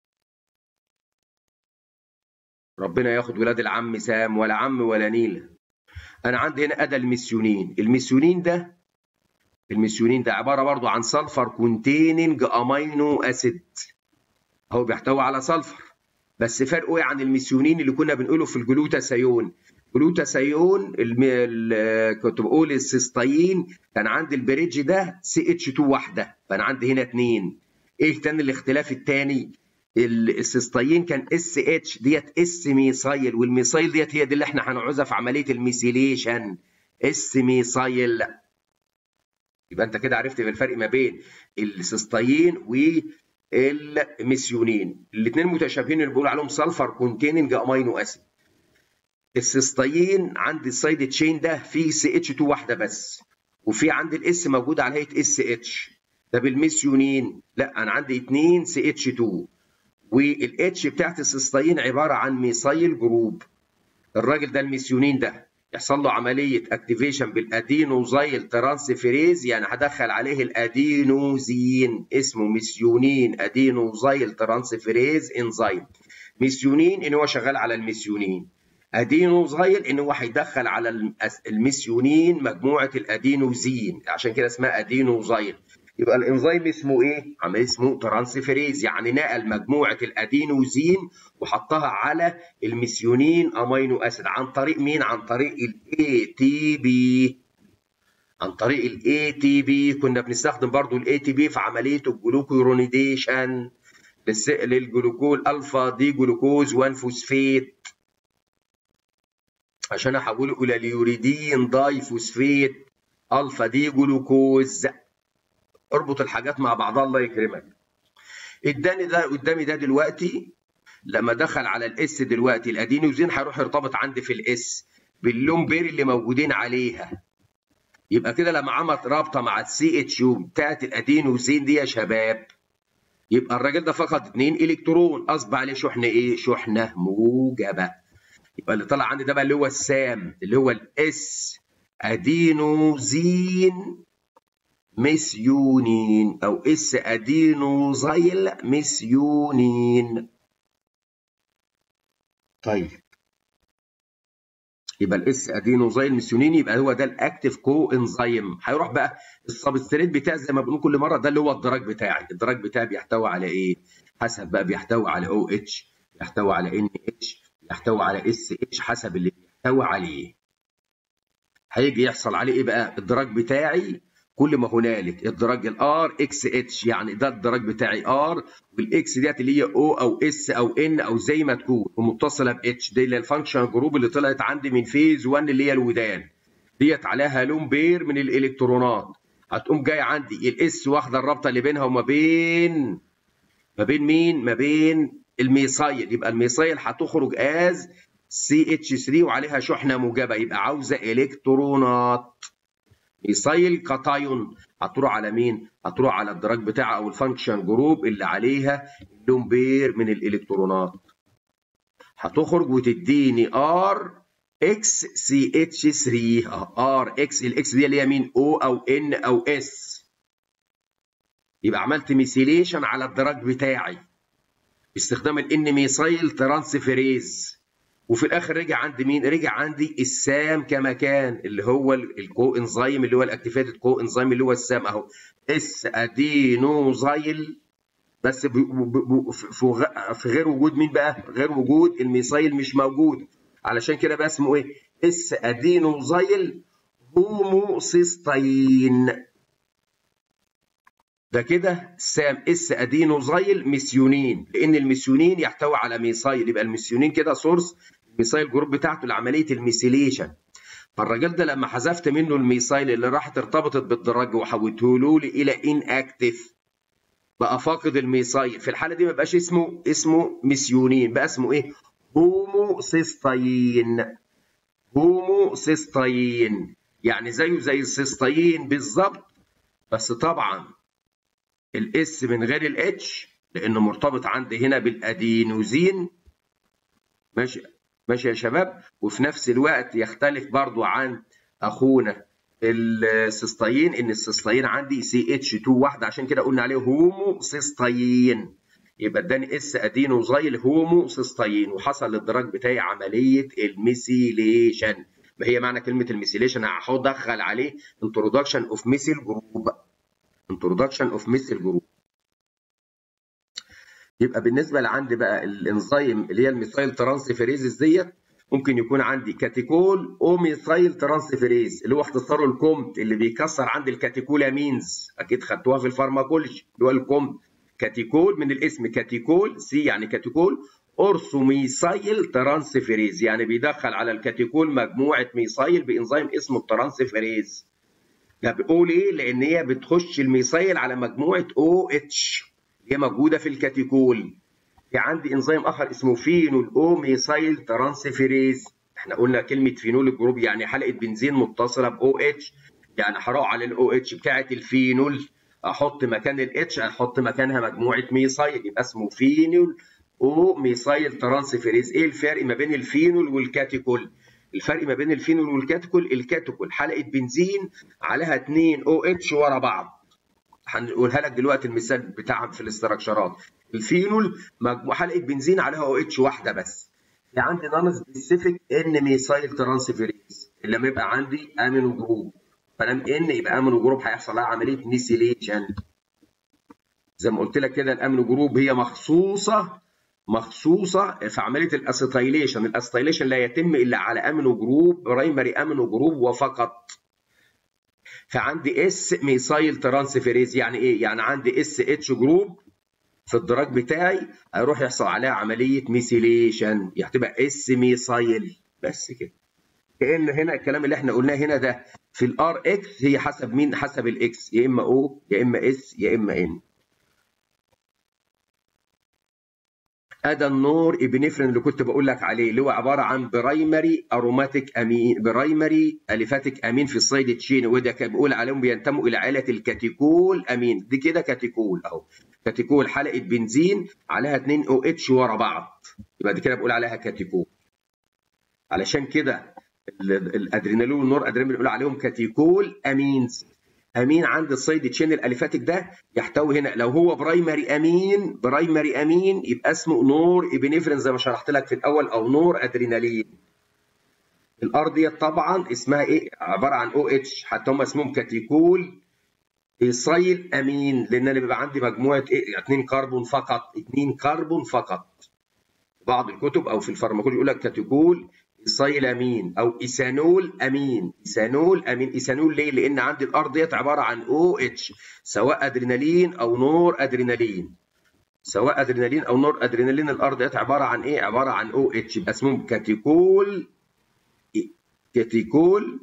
ربنا ياخد ولاد العم سام ولا عم ولا نيله انا عندي هنا ادى الميثيونين الميثيونين ده الميثيونين ده عباره برضو عن سلفر كونتيننج امينو اسيد هو بيحتوي على سلفر بس فرقه ايه عن الميثيونين اللي كنا بنقوله في الجلوتاثيون جلوتاثيون كنت بقول السيستاين كان عندي البريدج ده سي اتش 2 واحده فانا عندي هنا اثنين ايه تاني الاختلاف الثاني السيستاين كان اس اتش ديت اس ميثايل والميثايل ديت هي دي اللي احنا هنعوزها في عمليه الميثيليشن اس ميثايل يبقى انت كده عرفت الفرق ما بين السيستاين والميثيونين الاثنين متشابهين اللي بيقولوا عليهم سلفر كونتيننج امينو اسيد السيستاين عند السايد تشين ده فيه سي اتش 2 واحده بس وفي عند الاس موجود على هيئه اس اتش طب الميثيونين لا انا عندي 2 سي اتش 2 والاتش بتاعت السيستاين عباره عن ميثايل جروب الراجل ده الميثيونين ده يحصل له عمليه اكتيفيشن بالادينوزايل ترانسفيريز يعني هدخل عليه الادينوزين اسمه ميثيونين ادينوزايل ترانسفيريز انزيم ميثيونين ان هو شغال على الميثيونين ادينوزايل ان هو هيدخل على الميثيونين مجموعه الادينوزين عشان كده اسمها ادينوزايل يبقى الانزيم اسمه ايه؟ عمل اسمه ترانسفيريز يعني نقل مجموعه الادينوزين وحطها على الميثيونين امينو اسيد عن طريق مين؟ عن طريق الاي تي بي عن طريق الاي تي بي كنا بنستخدم برضو الاي تي بي في عمليه الجلوكورونيديشن للجلوكول الفا دي جلوكوز 1 فوسفيت عشان احوله الى اليوريدين داي فوسفيت الفا دي جلوكوز اربط الحاجات مع بعضها الله يكرمك اداني ده قدامي ده دلوقتي لما دخل على الاس دلوقتي الادينوزين هيروح يرتبط عندي في الاس باللون بير اللي موجودين عليها يبقى كده لما عملت رابطه مع السي اتش يو بتاعت الادينوزين دي يا شباب يبقى الراجل ده فقط 2 الكترون اصبح عليه شحنه ايه؟ شحنه موجبه يبقى اللي طلع عندي ده بقى اللي هو السام اللي هو الاس ادينوزين ميثيونين او اس ادينوزايل ميثيونين طيب يبقى الاس ادينوزايل ميثيونين يبقى هو ده الاكتيف كو انزيم هيروح بقى السبستريت بتاعي زي ما بنقول كل مره ده اللي هو الدراج بتاعي الدراج بتاعي بيحتوي على ايه حسب بقى بيحتوي على او اتش بيحتوي على ان اتش بيحتوي على اس اتش حسب اللي بيحتوي عليه هيجي يحصل عليه ايه بقى الدراج بتاعي كل ما هنالك الدرج الار اكس اتش يعني ده الدرج بتاعي ار والاكس ديت اللي هي او او اس او ان او زي ما تكون ومتصله باتش دي اللي الفانكشن جروب اللي طلعت عندي من فيز 1 اللي هي الودان ديت عليها لون بير من الالكترونات هتقوم جاي عندي الاس واخده الرابطه اللي بينها وما بين ما بين مين؟ ما بين الميثايل يبقى الميثايل هتخرج از سي اتش 3 وعليها شحنه موجبه يبقى عاوزه الكترونات ميثايل كاتايون هتروح على مين؟ هتروح على الدراج بتاعها او الفانكشن جروب اللي عليها لون بير من الالكترونات هتخرج وتديني ار اكس سي اتش 3 ار اكس الاكس دي اللي هي مين؟ او او ان او اس يبقى عملت ميثيليشن على الدراج بتاعي باستخدام الان ميثايل ترانسفيريز وفي الاخر رجع عند مين؟ رجع عندي السام كما كان اللي هو الكو انزيم اللي هو الاكتيفيتد كو انزيم اللي هو السام اهو اس ادينوزايل بس في غير وجود مين بقى؟ غير وجود الميثايل مش موجود علشان كده بقى اسمه ايه؟ اس ادينوزايل هوموسيستين ده كده سام اس ادينوزايل ميثيونين لان الميثيونين يحتوي على ميثايل يبقى الميثيونين كده سورس الميثايل جروب بتاعته لعمليه الميثيليشن فالراجل ده لما حذفت منه الميثايل اللي راحت ارتبطت بالدرج وحولته له الى ان اكتف بقى فاقد الميثايل في الحاله دي ما بقاش اسمه اسمه ميثيونين بقى اسمه ايه هوموسيستين هوموسيستين يعني زيه زي السيستين بالظبط بس طبعا الاس من غير الاتش لانه مرتبط عندي هنا بالادينوزين ماشي ماشي يا شباب وفي نفس الوقت يختلف برضو عن اخونا السيستاين ان السيستاين عندي سي اتش 2 واحده عشان كده قلنا عليه هومو سيستاين يبقى اداني اس ادينوزايل هومو سيستاين وحصل للدراج بتاعي عمليه الميثيليشن ما هي معنى كلمه الميثيليشن هدخل عليه انترودكشن اوف ميثيل جروب introduction of methyl group يبقى بالنسبه لعندي بقى الانزيم اللي هي الميثايل ترانسفيريز ديت ممكن يكون عندي كاتيكول او ميثايل ترانسفيريز اللي هو اختصاره الكومت اللي بيكسر عندي الكاتيكولامينز اكيد خدتوها في الفارماكولوجي اللي هو الكومت كاتيكول من الاسم كاتيكول سي يعني كاتيكول اورثوميثايل ترانسفيريز يعني بيدخل على الكاتيكول مجموعه ميثايل بانزيم اسمه الترانسفيريز ده بقول ايه؟ لان هي بتخش الميثايل على مجموعه او اتش هي موجوده في الكاتيكول. في عندي انزيم اخر اسمه فينول او ميثايل ترانسفيريز. احنا قلنا كلمه فينول الجروب يعني حلقه بنزين متصله باو اتش يعني هروح على الاو اتش بتاعه الفينول احط مكان الاتش احط مكانها مجموعه ميثايل يبقى اسمه فينول او ميثايل ترانسفيريز. ايه الفرق ما بين الفينول والكاتيكول؟ الفرق ما بين الفينول والكاتيكول الكاتيكول حلقه بنزين عليها 2 او اتش ورا بعض هنقولها لك دلوقتي المثال بتاعها في الاستراكشرات الفينول حلقه بنزين عليها او اتش واحده بس في عندي نون سبيسيفيك ان ميثايل ترانسفيريز لما يبقى عندي امينو جروب فلما ان يبقى امينو جروب هيحصل لها عمليه ميثيليشن زي ما قلت لك كده الامينو جروب هي مخصوصه مخصوصه في عمليه الاسيتايليشن، الاسيتايليشن لا يتم الا على امينو جروب برايمري امينو جروب وفقط. فعندي اس ميثايل ترانسفيريز يعني ايه؟ يعني عندي اس اتش جروب في الدراج بتاعي هيروح يحصل عليها عمليه ميثيليشن يعني تبقى اس ميثايل بس كده. كان هنا الكلام اللي احنا قلناه هنا ده في الار اكس هي حسب مين؟ حسب الاكس يا اما او يا اما اس يا اما ان. ادى النور ابنفرين اللي كنت بقول لك عليه اللي هو عباره عن برايمري اروماتيك امين برايمري اليفاتيك امين في السايد تشين وده كان بيقول عليهم بينتموا الى عائله الكاتيكول امين دي كده كاتيكول اهو كاتيكول حلقه بنزين عليها 2 او اتش ورا بعض يبقى دي كده بقول عليها كاتيكول علشان كده الادرينالين والنور ادرينالين بنقول عليهم كاتيكول امينز امين عند السايد تشين الاليفاتيك ده يحتوي هنا لو هو برايمري امين برايمري امين يبقى اسمه نور ابنفرين زي ما شرحت لك في الاول او نور ادرينالين الار ديت طبعا اسمها ايه عباره عن او اتش حتى هم اسمهم كاتيكول ايصايل امين لان انا بيبقى عندي مجموعه ايه اثنين كربون فقط اثنين كربون فقط بعض الكتب او في الفارماكولوجي يقول لك كاتيكول ايثايلامين او ايثانول امين ايثانول امين ايثانول ليه لان عندي الار ديت عباره عن او اتش سواء ادرينالين او نور ادرينالين سواء ادرينالين او نور ادرينالين الار ديت عباره عن ايه عباره عن او اتش يبقى اسمهم كاتيكول كاتيكول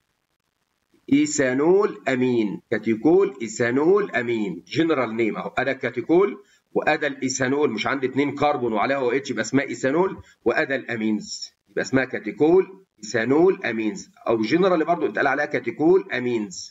ايثانول امين كاتيكول ايثانول امين جنرال نيم اهو ادا كاتيكول وادا الايثانول مش عندي اثنين كربون وعليها او اتش يبقى اسمها ايثانول وادا الامينز يبقى اسمها كاتيكول ايثانول امينز او جنرال برضه اتقال عليها كاتيكول امينز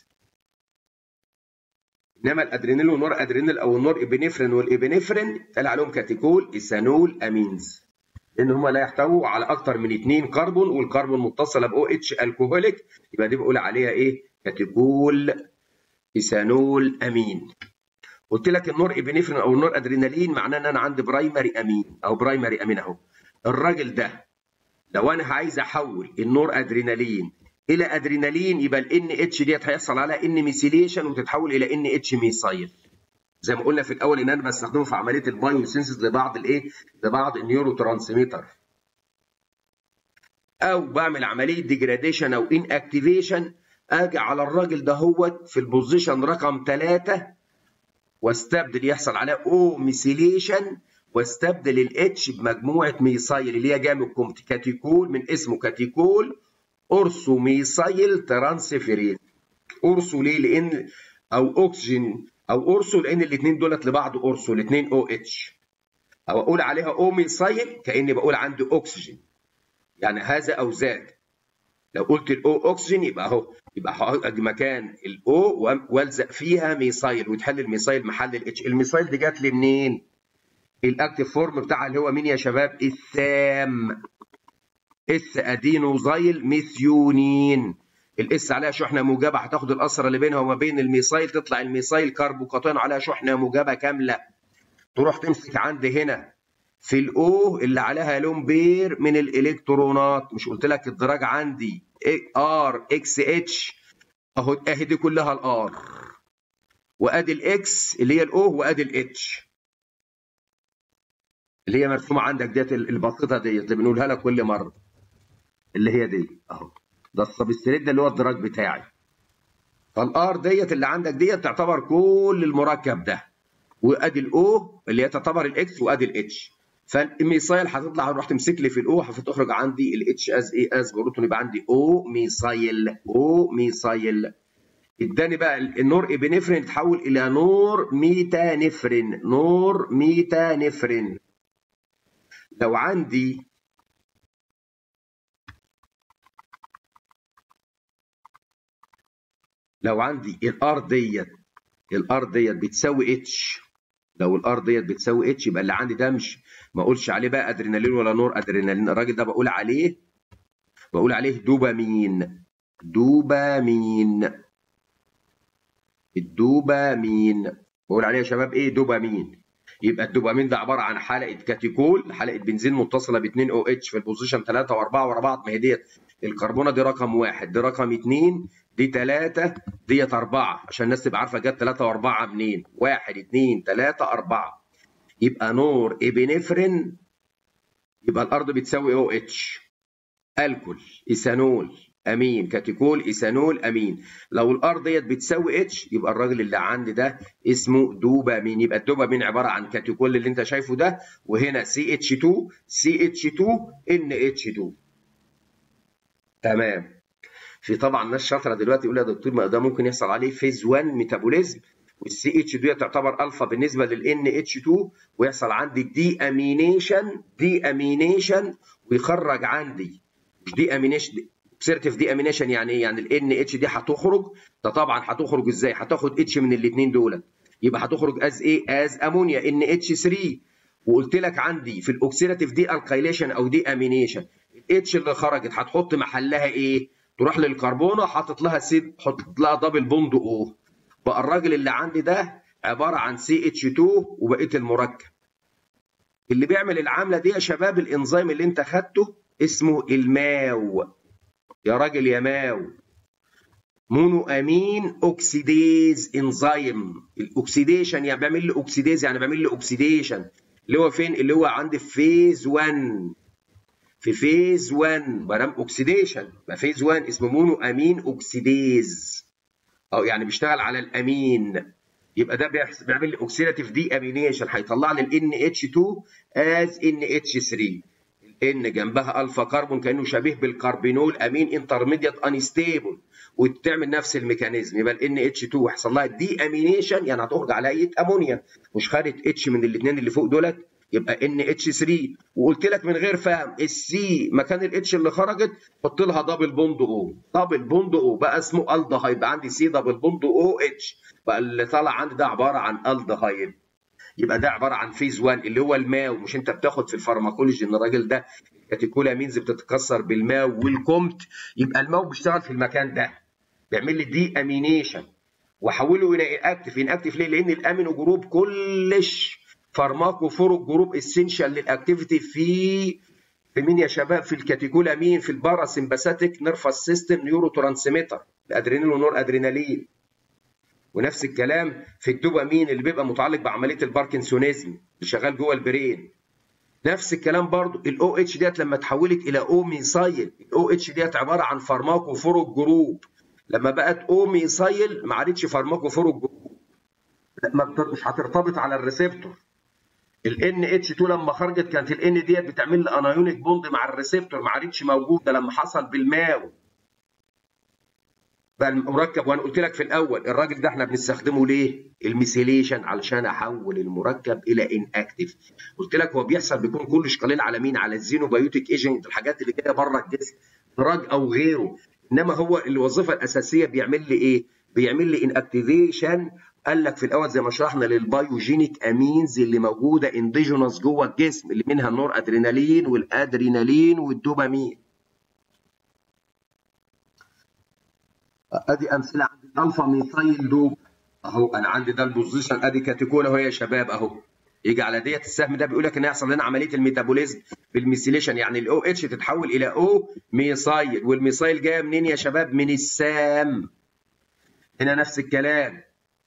انما الادرينال والنور ادرينال او النور ابنفرين والابنفرين اتقال عليهم كاتيكول ايثانول امينز لان هم لا يحتووا على اكثر من اثنين كربون والكربون متصله باو اتش الكوهوليك يبقى دي بقول عليها ايه كاتيكول ايثانول امين قلت لك النور ابنفرين او النور ادرينالين معناه ان انا عندي برايمري امين او برايمري امين اهو الراجل ده لو انا عايز احول النور ادرينالين الى ادرينالين يبقى الان اتش ديت هيحصل عليها ان ميثيليشن وتتحول الى ان اتش ميثايل زي ما قلنا في الاول ان انا بستخدمه في عمليه البايوسينسز لبعض الايه لبعض النيورو ترانسميتر او بعمل عمليه ديجراديشن او ان اكتيفيشن اجي على الراجل ده هو في البوزيشن رقم 3 واستبدل يحصل عليه او ميثيليشن واستبدل الاتش بمجموعه ميثايل اللي هي جايه من كاتيكول من اسمه كاتيكول اورسو ميثايل ترانسفيريز اورسو ليه؟ لان او اكسجين او اورسو لان الاثنين دولت لبعض اورسو الاثنين او اتش او اقول عليها او ميثايل كاني بقول عندي اكسجين يعني هذا او ذاك لو قلت الاو اكسجين يبقى اهو يبقى هاجي مكان الاو والزق فيها ميثايل وتحل الميثايل محل الاتش الميثايل دي جات لي منين؟ الاكتيف فورم بتاعها اللي هو مين يا شباب؟ الثام اس ادينوزايل ميثيونين الاس عليها شحنه موجبه هتاخد الاسره اللي بينها وما بين الميثايل تطلع الميثايل كربوكاتين عليها شحنه موجبه كامله تروح تمسك عندي هنا في الاو اللي عليها لون بير من الالكترونات مش قلت لك الدراج عندي ار اكس اتش اهو اهي دي كلها الار وادي الاكس اللي هي الاو وادي الاتش اللي هي مرسومه عندك ديت البسيطه ديت اللي بنقولها لك كل مره اللي هي دي اهو ده السبستريت ده اللي هو الدراج بتاعي فالار ديت اللي عندك ديت تعتبر كل المركب ده وادي الاو اللي هي تعتبر الاكس وادي الاتش فالميثايل هتطلع هتروح تمسك لي في الاو هتخرج عندي الاتش از ايه از بروتون يبقى عندي او ميثايل او ميثايل اداني بقى النور ابنفرين تحول الى نور ميتانفرين نور ميتانفرين لو عندي لو عندي الار ديت الار ديت بتساوي اتش لو الار ديت بتساوي اتش يبقى اللي عندي ده مش ما اقولش عليه بقى ادرينالين ولا نور ادرينالين الراجل ده بقول عليه بقول عليه دوبامين دوبامين الدوبامين بقول عليه يا شباب ايه دوبامين يبقى الدوبامين ده عباره عن حلقه كاتيكول حلقه بنزين متصله ب 2 او اتش في البوزيشن 3 و4 ورا بعض ما هي ديت الكربونه دي رقم واحد دي رقم اثنين دي 3 ديت 4 عشان الناس تبقى عارفه جت 3 و4 منين 1 2 3 4 يبقى نور ابنفرين يبقى الارض بتساوي او اتش الكول ايثانول امين كاتيكول ايثانول امين لو الار ديت بتساوي اتش يبقى الراجل اللي عندي ده اسمه دوبامين يبقى الدوبامين عباره عن كاتيكول اللي انت شايفه ده وهنا سي اتش 2 سي اتش 2 ان اتش 2 تمام في طبعا ناس شاطره دلوقتي يقول يا دكتور ما ده ممكن يحصل عليه فيز 1 ميتابوليزم والسي اتش دي تعتبر الفا بالنسبه للان اتش 2 ويحصل عندي دي امينيشن دي امينيشن ويخرج عندي مش دي امينيشن اوكسيداتيف دي امينيشن يعني ايه؟ يعني الان اتش دي هتخرج ده طبعا هتخرج ازاي؟ هتاخد اتش من الاثنين دول يبقى هتخرج از ايه؟ از امونيا ان اتش 3 وقلت لك عندي في الاوكسيداتيف دي الكايليشن او دي امينيشن الاتش اللي خرجت هتحط محلها ايه؟ تروح للكربونه حاطط لها سي حاطط لها دبل بوند او بقى الراجل اللي عندي ده عباره عن سي اتش 2 وبقيه المركب اللي بيعمل العامله دي يا شباب الانزيم اللي انت خدته اسمه الماو يا راجل يا ماو مونو امين اوكسيديز انزيم الاكسيديشن يعني بيعمل لي اوكسيديز يعني بيعمل لي اوكسيديشن اللي هو فين اللي هو عندي في فيز 1 في فيز 1 ما دام اوكسيديشن يبقى فيز 1 اسمه مونو امين اوكسيديز او يعني بيشتغل على الامين يبقى ده بيعمل لي اوكسيداتيف دي امينيشن هيطلع لي الان اتش 2 از ان اتش 3 ان جنبها الفا كربون كانه شبيه بالكربينول امين انترميديت انستيبل وتعمل نفس الميكانيزم يبقى الان اتش 2 هيحصل لها دي امينيشن يعني هتخرج على اي امونيا مش خدت اتش من الاثنين اللي فوق دولت يبقى ان اتش 3 وقلت لك من غير فهم السي مكان الاتش اللي خرجت حط لها دبل بوند او دبل بوند او بقى اسمه الدهايد بقى عندي سي دبل بوند او اتش بقى اللي طالع عندي ده عباره عن الدهايد يبقى ده عباره عن فيز 1 اللي هو الماو مش انت بتاخد في الفارماكولوجي ان الراجل ده كاتيكولامينز بتتكسر بالماو والكومت يبقى الماو بيشتغل في المكان ده بيعمل لي دي امينيشن واحوله الى اكتف انكتف ليه؟ لان الامينو جروب كلش فارماكو فورك جروب اسينشال للاكتيفيتي في في مين يا شباب في الكاتيكولامين في الباراسمباثيك نيرفس سيستم نيورو ترانسميتر الادرينال ونور ادرينالين ونفس الكلام في الدوبامين اللي بيبقى متعلق بعمليه الباركنسونيزم اللي شغال جوه البرين نفس الكلام برضو الاو اتش ديت لما اتحولت الى او ميسايل الاو اتش ديت عباره عن فارماكو فورك جروب لما بقت او ميسايل ما عادتش فارماكو فورك جروب مش هترتبط على الريسبتور الان اتش 2 لما خرجت كانت الان ديت بتعمل لي انايونيك بوند مع الريسبتور ما عادتش موجوده لما حصل بالماو بقى المركب وانا قلت لك في الاول الراجل ده احنا بنستخدمه ليه؟ الميثيليشن علشان احول المركب الى ان اكتف قلت لك هو بيحصل بيكون كلش قليل على مين؟ على الزينوبيوتيك ايجنت الحاجات اللي جايه بره الجسم دراج او غيره انما هو الوظيفه الاساسيه بيعمل لي ايه؟ بيعمل لي ان اكتيفيشن قال لك في الاول زي ما شرحنا للبايوجينيك امينز اللي موجوده انديجينوس جوه الجسم اللي منها النور ادرينالين والادرينالين والدوبامين ادي امثله عند الالفا ميثايل دوب اهو انا عندي ده البوزيشن ادي كاتيكولا اهو يا شباب اهو يجي على ديت السهم ده بيقول لك ان هيحصل لنا عمليه الميتابوليزم بالميثيليشن يعني الاو اتش تتحول الى او ميثايل والميثايل جايه منين يا شباب من السام هنا نفس الكلام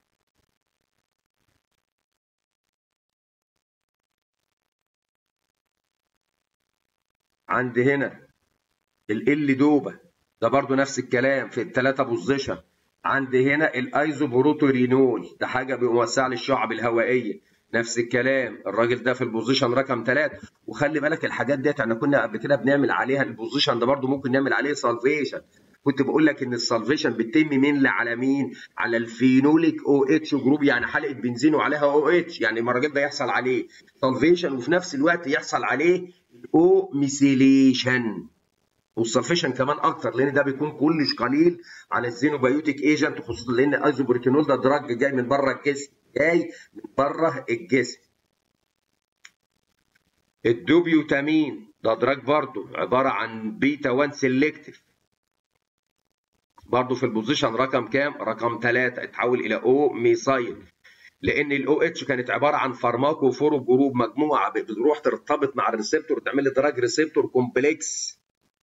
عندي هنا ال دوبه ده برضو نفس الكلام في الثلاثه بوزيشن عندي هنا الايزوبروتورينول ده حاجه بيوسع لي الشعب الهوائيه نفس الكلام الراجل ده في البوزيشن رقم ثلاثة وخلي بالك الحاجات ديت احنا كنا قبل كده بنعمل عليها البوزيشن ده برضو ممكن نعمل عليه سالفيشن كنت بقول لك ان السالفيشن بتتم من على مين؟ على الفينوليك او اتش جروب يعني حلقه بنزين وعليها او اتش يعني الراجل ده يحصل عليه سالفيشن وفي نفس الوقت يحصل عليه او ميثيليشن والسلفيشن كمان اكتر لان ده بيكون كلش قليل على الزينوبيوتيك ايجنت خصوصا لان ايزوبروتينول ده دراج جاي من بره الجسم جاي من بره الجسم الدوبيوتامين ده دراج برضه عباره عن بيتا 1 سيلكتيف برضه في البوزيشن رقم كام؟ رقم 3 اتحول الى او ميثايل لان الاو اتش كانت عباره عن فارماكو فورو جروب مجموعه بتروح ترتبط مع الريسبتور وتعمل لي دراج ريسبتور كومبلكس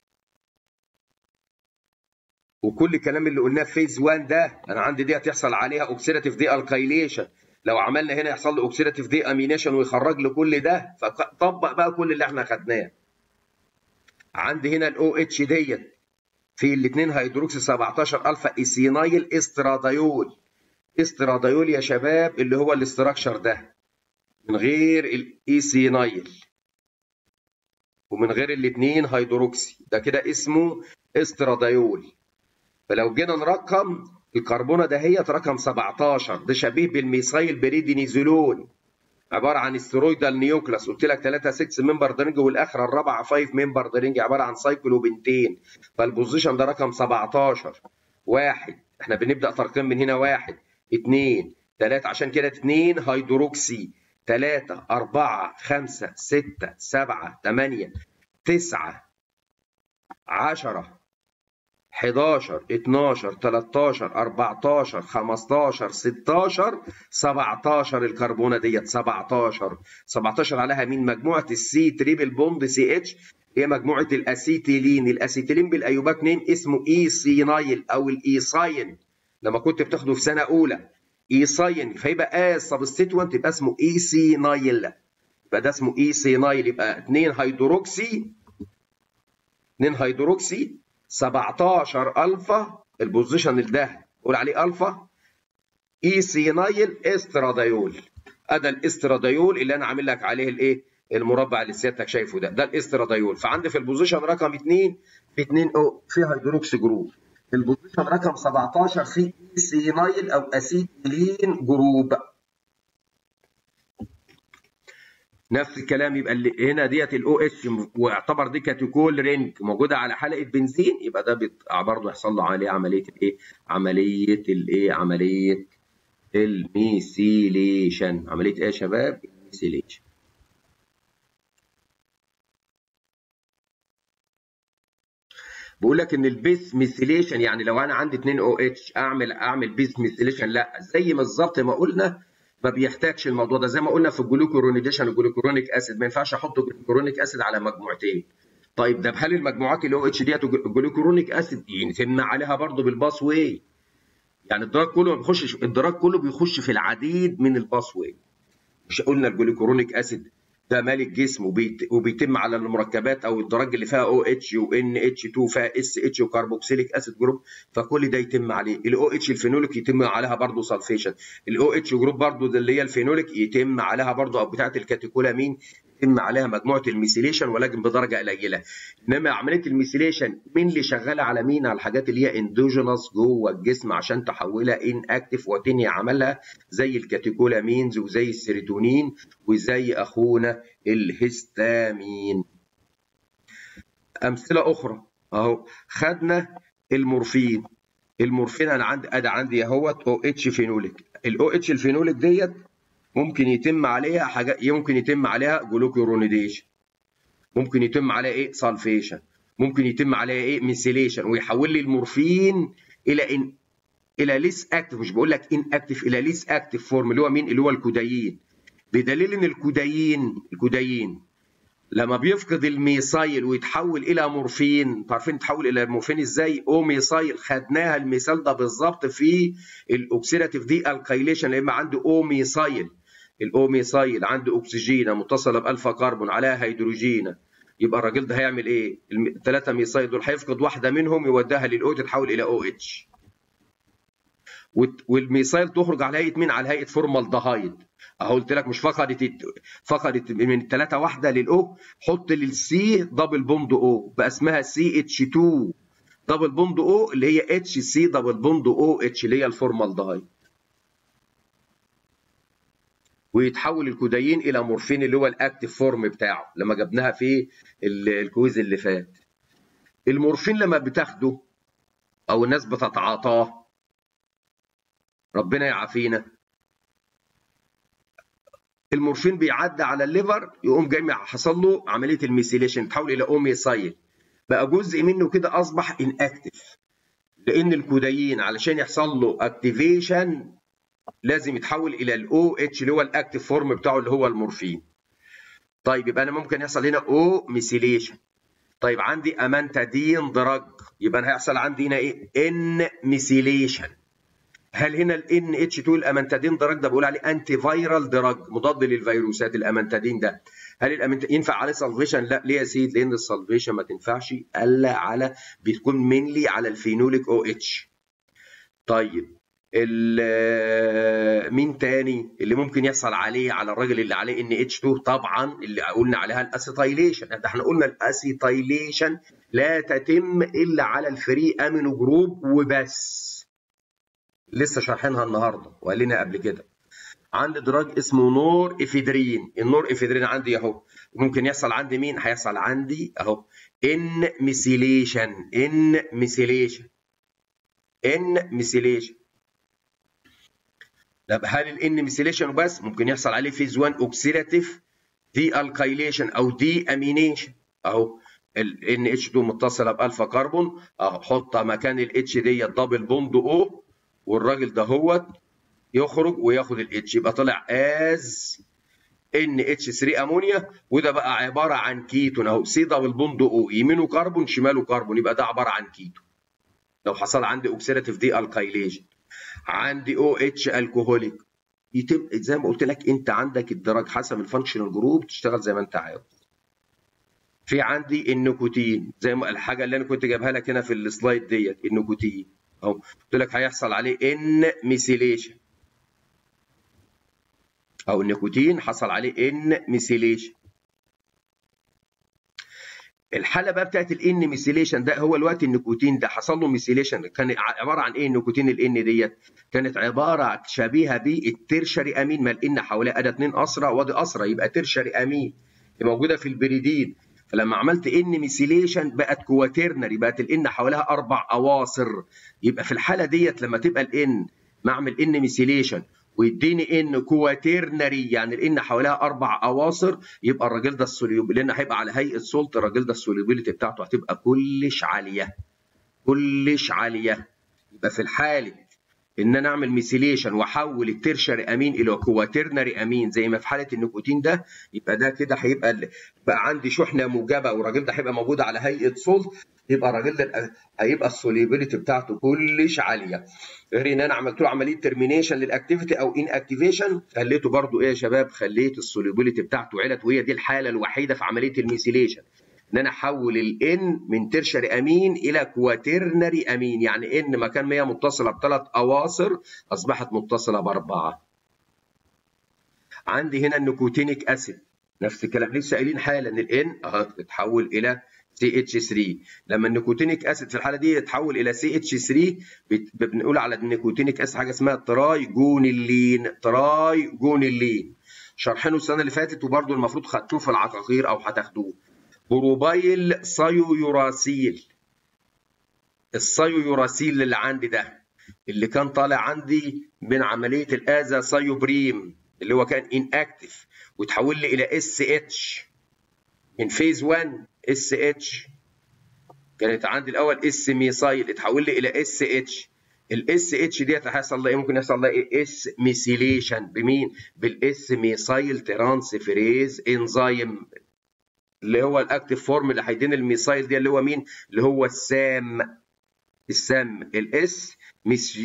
وكل الكلام اللي قلناه في فيز 1 ده انا عندي دي هتحصل عليها اوكسيداتيف دي الكايليشن لو عملنا هنا يحصل له اوكسيداتيف دي امينيشن ويخرج لي كل ده فطبق بقى كل اللي احنا خدناه عندي هنا الاو اتش ديت في الاثنين هيدروكسي 17 الفا ايسينايل استرادايول استرادايول يا شباب اللي هو الاستراكشر ده من غير الايسينايل ومن غير الاثنين هيدروكسي ده كده اسمه استرادايول فلو جينا نرقم الكربونه دهيت رقم 17 ده شبيه بالميثايل بريدينيزولون عباره عن استرويدال نيوكلاس قلت لك 3 6 ممبر درينج والاخره الرابعه 5 ممبر درينج عباره عن سايكلوبنتين فالبوزيشن ده رقم 17 واحد احنا بنبدا ترقيم من هنا واحد اثنين ثلاثة عشان كده اثنين هيدروكسي ثلاثة أربعة خمسة ستة سبعة ثمانية تسعة عشرة 11 12 13 14 15 16 17 الكربونه ديت 17 17 عليها مين مجموعه السي تريبل بوند سي اتش هي مجموعه الاسيتيلين الاسيتيلين بالايوباك نيم اسمه اي سينايل او الايساين لما كنت بتاخده في سنه اولى ايساين فيبقى اس سبستيتوانت يبقى اسمه اي سينايل يبقى ده اسمه اي سينايل يبقى 2 هيدروكسي 2 هيدروكسي 17 الفا البوزيشن ده قول عليه الفا اي سينايل استرادايول ادى الاسترادايول اللي انا عامل لك عليه الايه المربع اللي سيادتك شايفه ده ده الاسترادايول فعندي في البوزيشن رقم 2 في 2 او في هيدروكسي جروب البوزيشن رقم 17 في اي سينايل او اسيتيلين جروب نفس الكلام يبقى اللي هنا ديت الاو اتش واعتبر دي كاتيكول رينج موجوده على حلقه بنزين يبقى ده برضه يحصل له عليه عمليه الايه؟ عمليه الايه؟ عمليه الميثيليشن عمليه ايه يا شباب؟ الميثيليشن بقول لك ان البيس ميثيليشن يعني لو انا عندي 2 او اتش اعمل اعمل بيس ميثيليشن لا زي بالظبط ما قلنا ما بيحتاجش الموضوع ده زي ما قلنا في الجلوكورونيديشن الجلوكورونيك اسيد ما ينفعش احط جلوكورونيك اسيد على مجموعتين طيب ده هل المجموعات اللي او اتش ديت جلوكورونيك اسيد يتم عليها برضه بالباس واي يعني الدراج كله ما بيخشش الدراج كله بيخش في العديد من الباس واي مش قلنا الجلوكورونيك اسيد ده مال الجسم وبيت وبيتم على المركبات او الدرج اللي فيها او اتش وان اتش 2 فيها اس اتش وكربوكسيليك اسيد جروب فكل ده يتم عليه الاو اتش الفينوليك يتم عليها برضه سلفيشن الاو اتش جروب برضه اللي هي الفينوليك يتم عليها برضه او بتاعه الكاتيكولامين يتم عليها مجموعه الميثيليشن ولكن بدرجه قليله انما عمليه الميثيليشن مين اللي شغاله على مين على الحاجات اللي هي اندوجينوس جوه الجسم عشان تحولها ان اكتف وتنهي عملها زي الكاتيكولامينز وزي السيروتونين وزي اخونا الهستامين امثله اخرى اهو خدنا المورفين المورفين انا عندي ادي عندي اهوت او اتش فينوليك الاو اتش الفينوليك ديت ممكن يتم عليها حاجات ممكن يتم عليها جلوكورونيديشن ممكن يتم عليها ايه سلفيشن ممكن يتم عليها ايه ميثيليشن ويحول لي المورفين الى ان الى ليس اكتف مش بقول لك ان اكتف الى ليس اكتف فورم اللي هو مين اللي هو الكودايين بدليل ان الكودايين الكودايين لما بيفقد الميثايل ويتحول الى مورفين عارفين يتحول الى مورفين ازاي او ميثايل خدناها المثال ده بالظبط في الاوكسيداتيف دي الكايليشن لما عنده او ميثايل الاو ميثايل عنده اكسجين متصله بالفا كربون عليها هيدروجين يبقى الراجل ده هيعمل ايه الثلاثه ميثايل دول هيفقد واحده منهم يوديها للاو تتحول الى او اتش والميثايل تخرج على هيئه مين على هيئه فورمالدهايد اهو قلت لك مش فقدت فقدت من الثلاثه واحده للاو حط للسي دبل بوند او بقى اسمها سي اتش 2 دبل بوند او اللي هي اتش سي دبل بوند او اتش اللي هي الفورمالدهايد ويتحول الكودايين الى مورفين اللي هو الاكتف فورم بتاعه لما جبناها في الكويز اللي فات المورفين لما بتاخده او الناس بتتعاطاه ربنا يعافينا المورفين بيعدي على الليفر يقوم جاي حصل له عمليه الميثيليشن تحول الى اوميسايل بقى جزء منه كده اصبح ان اكتف لان الكودايين علشان يحصل له اكتيفيشن لازم يتحول الى الاو اتش اللي هو الاكتف فورم بتاعه اللي هو المورفين طيب يبقى انا ممكن يحصل هنا او ميثيليشن طيب عندي امانتادين دراج يبقى انا هيحصل عندي هنا ايه ان ميثيليشن هل هنا ال ان اتش 2 الامانتادين دراج ده بقول عليه انتي فايرال دراج مضاد للفيروسات الامانتادين ده هل الامانتادين ينفع عليه سلفيشن لا ليه يا سيد لان السلفيشن ما تنفعش الا على بتكون منلي على الفينوليك او اتش طيب مين تاني اللي ممكن يحصل عليه على الراجل اللي عليه ان اتش 2 طبعا اللي قلنا عليها الاسيتايليشن ده احنا قلنا الاسيتايليشن لا تتم الا على الفري امينو جروب وبس لسه شارحينها النهارده وقال لنا قبل كده عندي دراج اسمه نور افيدرين النور افيدرين عندي اهو ممكن يحصل عندي مين هيحصل عندي اهو ان ميثيليشن ان ميثيليشن ان ميثيليشن طب هل الان ميثيليشن وبس ممكن يحصل عليه فيز 1 اوكسيداتيف دي الكايليشن او دي امينيشن اهو ال NH2 متصله بالفا كربون اهو حط مكان ال H ديت دبل بوند او والراجل ده هوت يخرج وياخد ال H يبقى طلع از NH3 امونيا وده بقى عباره عن كيتون اهو سي دبل بوند او يمينه كربون شماله كربون يبقى ده عباره عن كيتون لو حصل عندي اوكسيداتيف دي الكايليشن عندي او اتش الكوهوليك يتم زي ما قلت لك انت عندك الدرج حسب الفانكشنال جروب تشتغل زي ما انت عاوز في عندي النيكوتين زي ما الحاجه اللي انا كنت جايبها لك هنا في السلايد ديت النيكوتين اهو قلت لك هيحصل عليه ان ميثيليشن او النيكوتين حصل عليه ان ميثيليشن الحاله بقى بتاعت الان ميثيليشن ده هو الوقت النيكوتين ده حصل له ميثيليشن كان عباره عن ايه النيكوتين الان ديت كانت عباره شبيهه بالترشري امين ما الان حواليها اداه 2 اسرى وادي اسرى يبقى ترشري امين موجوده في البريدين فلما عملت ان ميثيليشن بقت كواترنري بقت الان حواليها اربع اواصر يبقى في الحاله ديت لما تبقى الان معمل ان ميثيليشن ويديني ان كواترنري يعني الان حواليها اربع اواصر يبقى الراجل ده السوليوبل لان هيبقى على هيئه سولت الراجل ده السوليوبيليتي بتاعته هتبقى كلش عاليه كلش عاليه يبقى في الحاله ان انا اعمل ميثيليشن واحول الترشري امين الى كواترنري امين زي ما في حاله النيكوتين ده يبقى ده كده هيبقى بقى عندي شحنه موجبه والراجل ده هيبقى موجود على هيئه سولت يبقى الراجل ده هيبقى السوليبيليتي بتاعته كلش عاليه غير ان انا عملت له عمليه ترمينيشن للاكتيفيتي او ان اكتيفيشن خليته برده ايه يا شباب خليت السوليبيليتي بتاعته علت وهي دي الحاله الوحيده في عمليه الميثيليشن ان انا احول الان من ترشري امين الى كواترنري امين يعني ان مكان ما هي متصله بثلاث اواصر اصبحت متصله باربعه عندي هنا النيكوتينيك اسيد نفس الكلام لسه قايلين حالا ان الان اهو تتحول الى سي اتش 3 لما النيكوتينيك اسيد في الحاله دي يتحول الى سي اتش 3 بنقول على النيكوتينيك اسيد حاجه اسمها تراي جونيلين تراي جونيلين شرحينه السنه اللي فاتت وبرده المفروض خدتوه في العقاقير او هتاخدوه بروبايل صيو يوراسيل الصيو يوراسيل اللي عندي ده اللي كان طالع عندي من عمليه الازا سايوبريم اللي هو كان ان اكتف وتحول لي الى اس اتش من فيز 1 اس اتش كانت عندي الاول اس ميثايل اتحول لي الى اس اتش الاس اتش ديت هيحصل لها ايه ممكن يحصل لها ايه اس ميثيليشن بمين بالاس ميثايل ترانسفيريز انزيم اللي هو الاكتيف فورم اللي هيدين الميثايل دي اللي هو مين اللي هو السام السام الاس ميس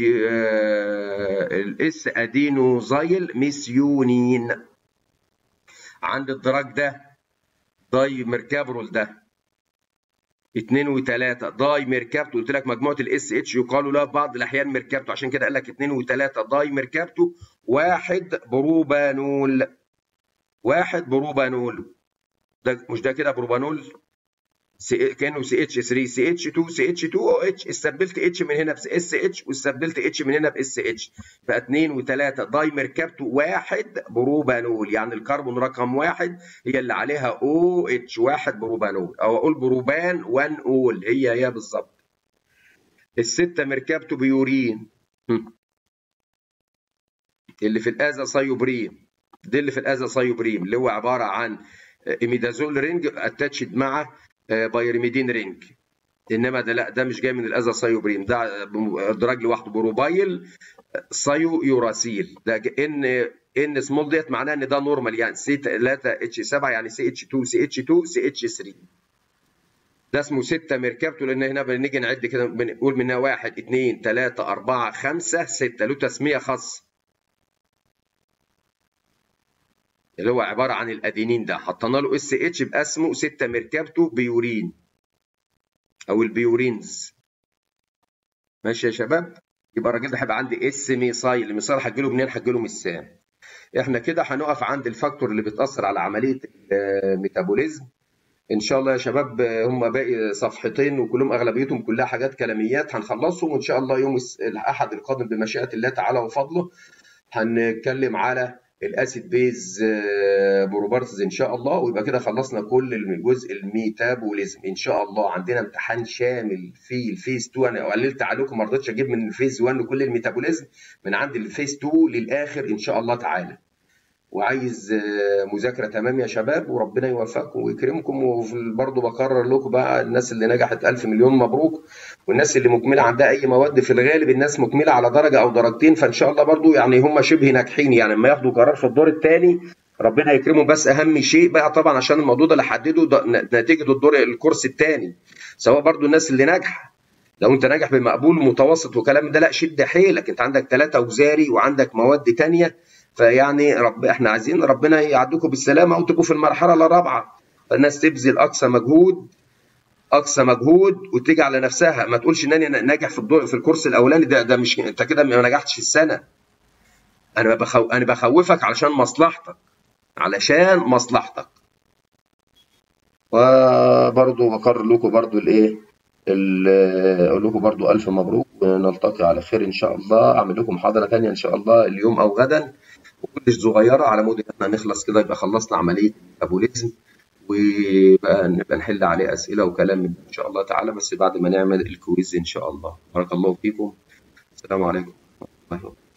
الاس ادينوزايل ميثيونين عند الدراج ده داي ميركابرول ده 2 و3 داي ميركابتو قلت لك مجموعه الاس اتش يقال لها بعض الاحيان ميركابتو عشان كده قال لك 2 و3 داي ميركابتو واحد بروبانول واحد بروبانول ده مش ده كده بروبانول سي كانه سي اتش 3 سي اتش 2 سي اتش 2 او اتش استبدلت اتش من هنا باس اتش واستبدلت اتش من هنا باس اتش بقى 2 و3 دايمر كابتو واحد بروبانول يعني الكربون رقم واحد هي اللي عليها او اتش واحد بروبانول او اقول بروبان 1 اول هي هي بالظبط الستة ميركابتو بيورين اللي في الازا سايوبريم دي اللي في الازا سايوبريم اللي هو عباره عن ايميدازول رينج اتاتشد مع بايرميدين رينج انما ده لا ده مش جاي من الاذى سايوبريم ده دراج لوحده بروبايل سايو يوراسيل ده ان ان سمول ديت معناها ان ده نورمال يعني سي 3 اتش 7 يعني سي اتش 2 سي اتش 2 سي اتش 3 ده اسمه 6 ميركابتو لان هنا بنيجي نعد كده بنقول منها 1 2 3 4 5 6 له تسميه خاصه اللي هو عباره عن الادينين ده حطينا له اس اتش يبقى اسمه 6 ميركابتو بيورين او البيورينز ماشي يا شباب يبقى الراجل ده هيبقى عندي اس ميثايل الميثايل هتجيله منين هتجيله من السام احنا كده هنقف عند الفاكتور اللي بتاثر على عمليه الميتابوليزم ان شاء الله يا شباب هم باقي صفحتين وكلهم اغلبيتهم كلها حاجات كلاميات هنخلصهم وان شاء الله يوم الاحد القادم بمشيئه الله تعالى وفضله هنتكلم على الاسيد بيز بروبرتز ان شاء الله ويبقى كده خلصنا كل الجزء الميتابوليزم ان شاء الله عندنا امتحان شامل في الفيز 2 انا قللت عليكم ما رضيتش اجيب من الفيز 1 كل الميتابوليزم من عند الفيز 2 للاخر ان شاء الله تعالى وعايز مذاكره تمام يا شباب وربنا يوفقكم ويكرمكم وبرضه بكرر لكم بقى الناس اللي نجحت ألف مليون مبروك والناس اللي مكمله عندها اي مواد في الغالب الناس مكمله على درجه او درجتين فان شاء الله برضه يعني هم شبه ناجحين يعني لما ياخدوا قرار في الدور الثاني ربنا يكرمهم بس اهم شيء بقى طبعا عشان الموضوع ده اللي حدده نتيجه الدور الكورس الثاني سواء برضه الناس اللي ناجحه لو انت ناجح بمقبول متوسط وكلام ده لا شد حيلك انت عندك ثلاثه وزاري وعندك مواد ثانيه فيعني رب احنا عايزين ربنا يعدكم بالسلامه وتبقوا في المرحله الرابعه فالناس تبذل اقصى مجهود اقصى مجهود وتيجي على نفسها ما تقولش ان انا ناجح في الدور في الكورس الاولاني ده ده مش انت كده ما نجحتش في السنه انا بخو... انا بخوفك علشان مصلحتك علشان مصلحتك وبرضه بقرر لكم برضه الايه اقول لكم برضو الف مبروك ونلتقي على خير ان شاء الله اعمل لكم محاضره ثانيه ان شاء الله اليوم او غدا وكلش صغيره على مود ان احنا نخلص كده يبقى خلصنا عمليه الميتابوليزم وبقى نبقى نحل عليه اسئله وكلام ان شاء الله تعالى بس بعد ما نعمل الكويز ان شاء الله بارك الله فيكم السلام عليكم ورحمه الله وبركاته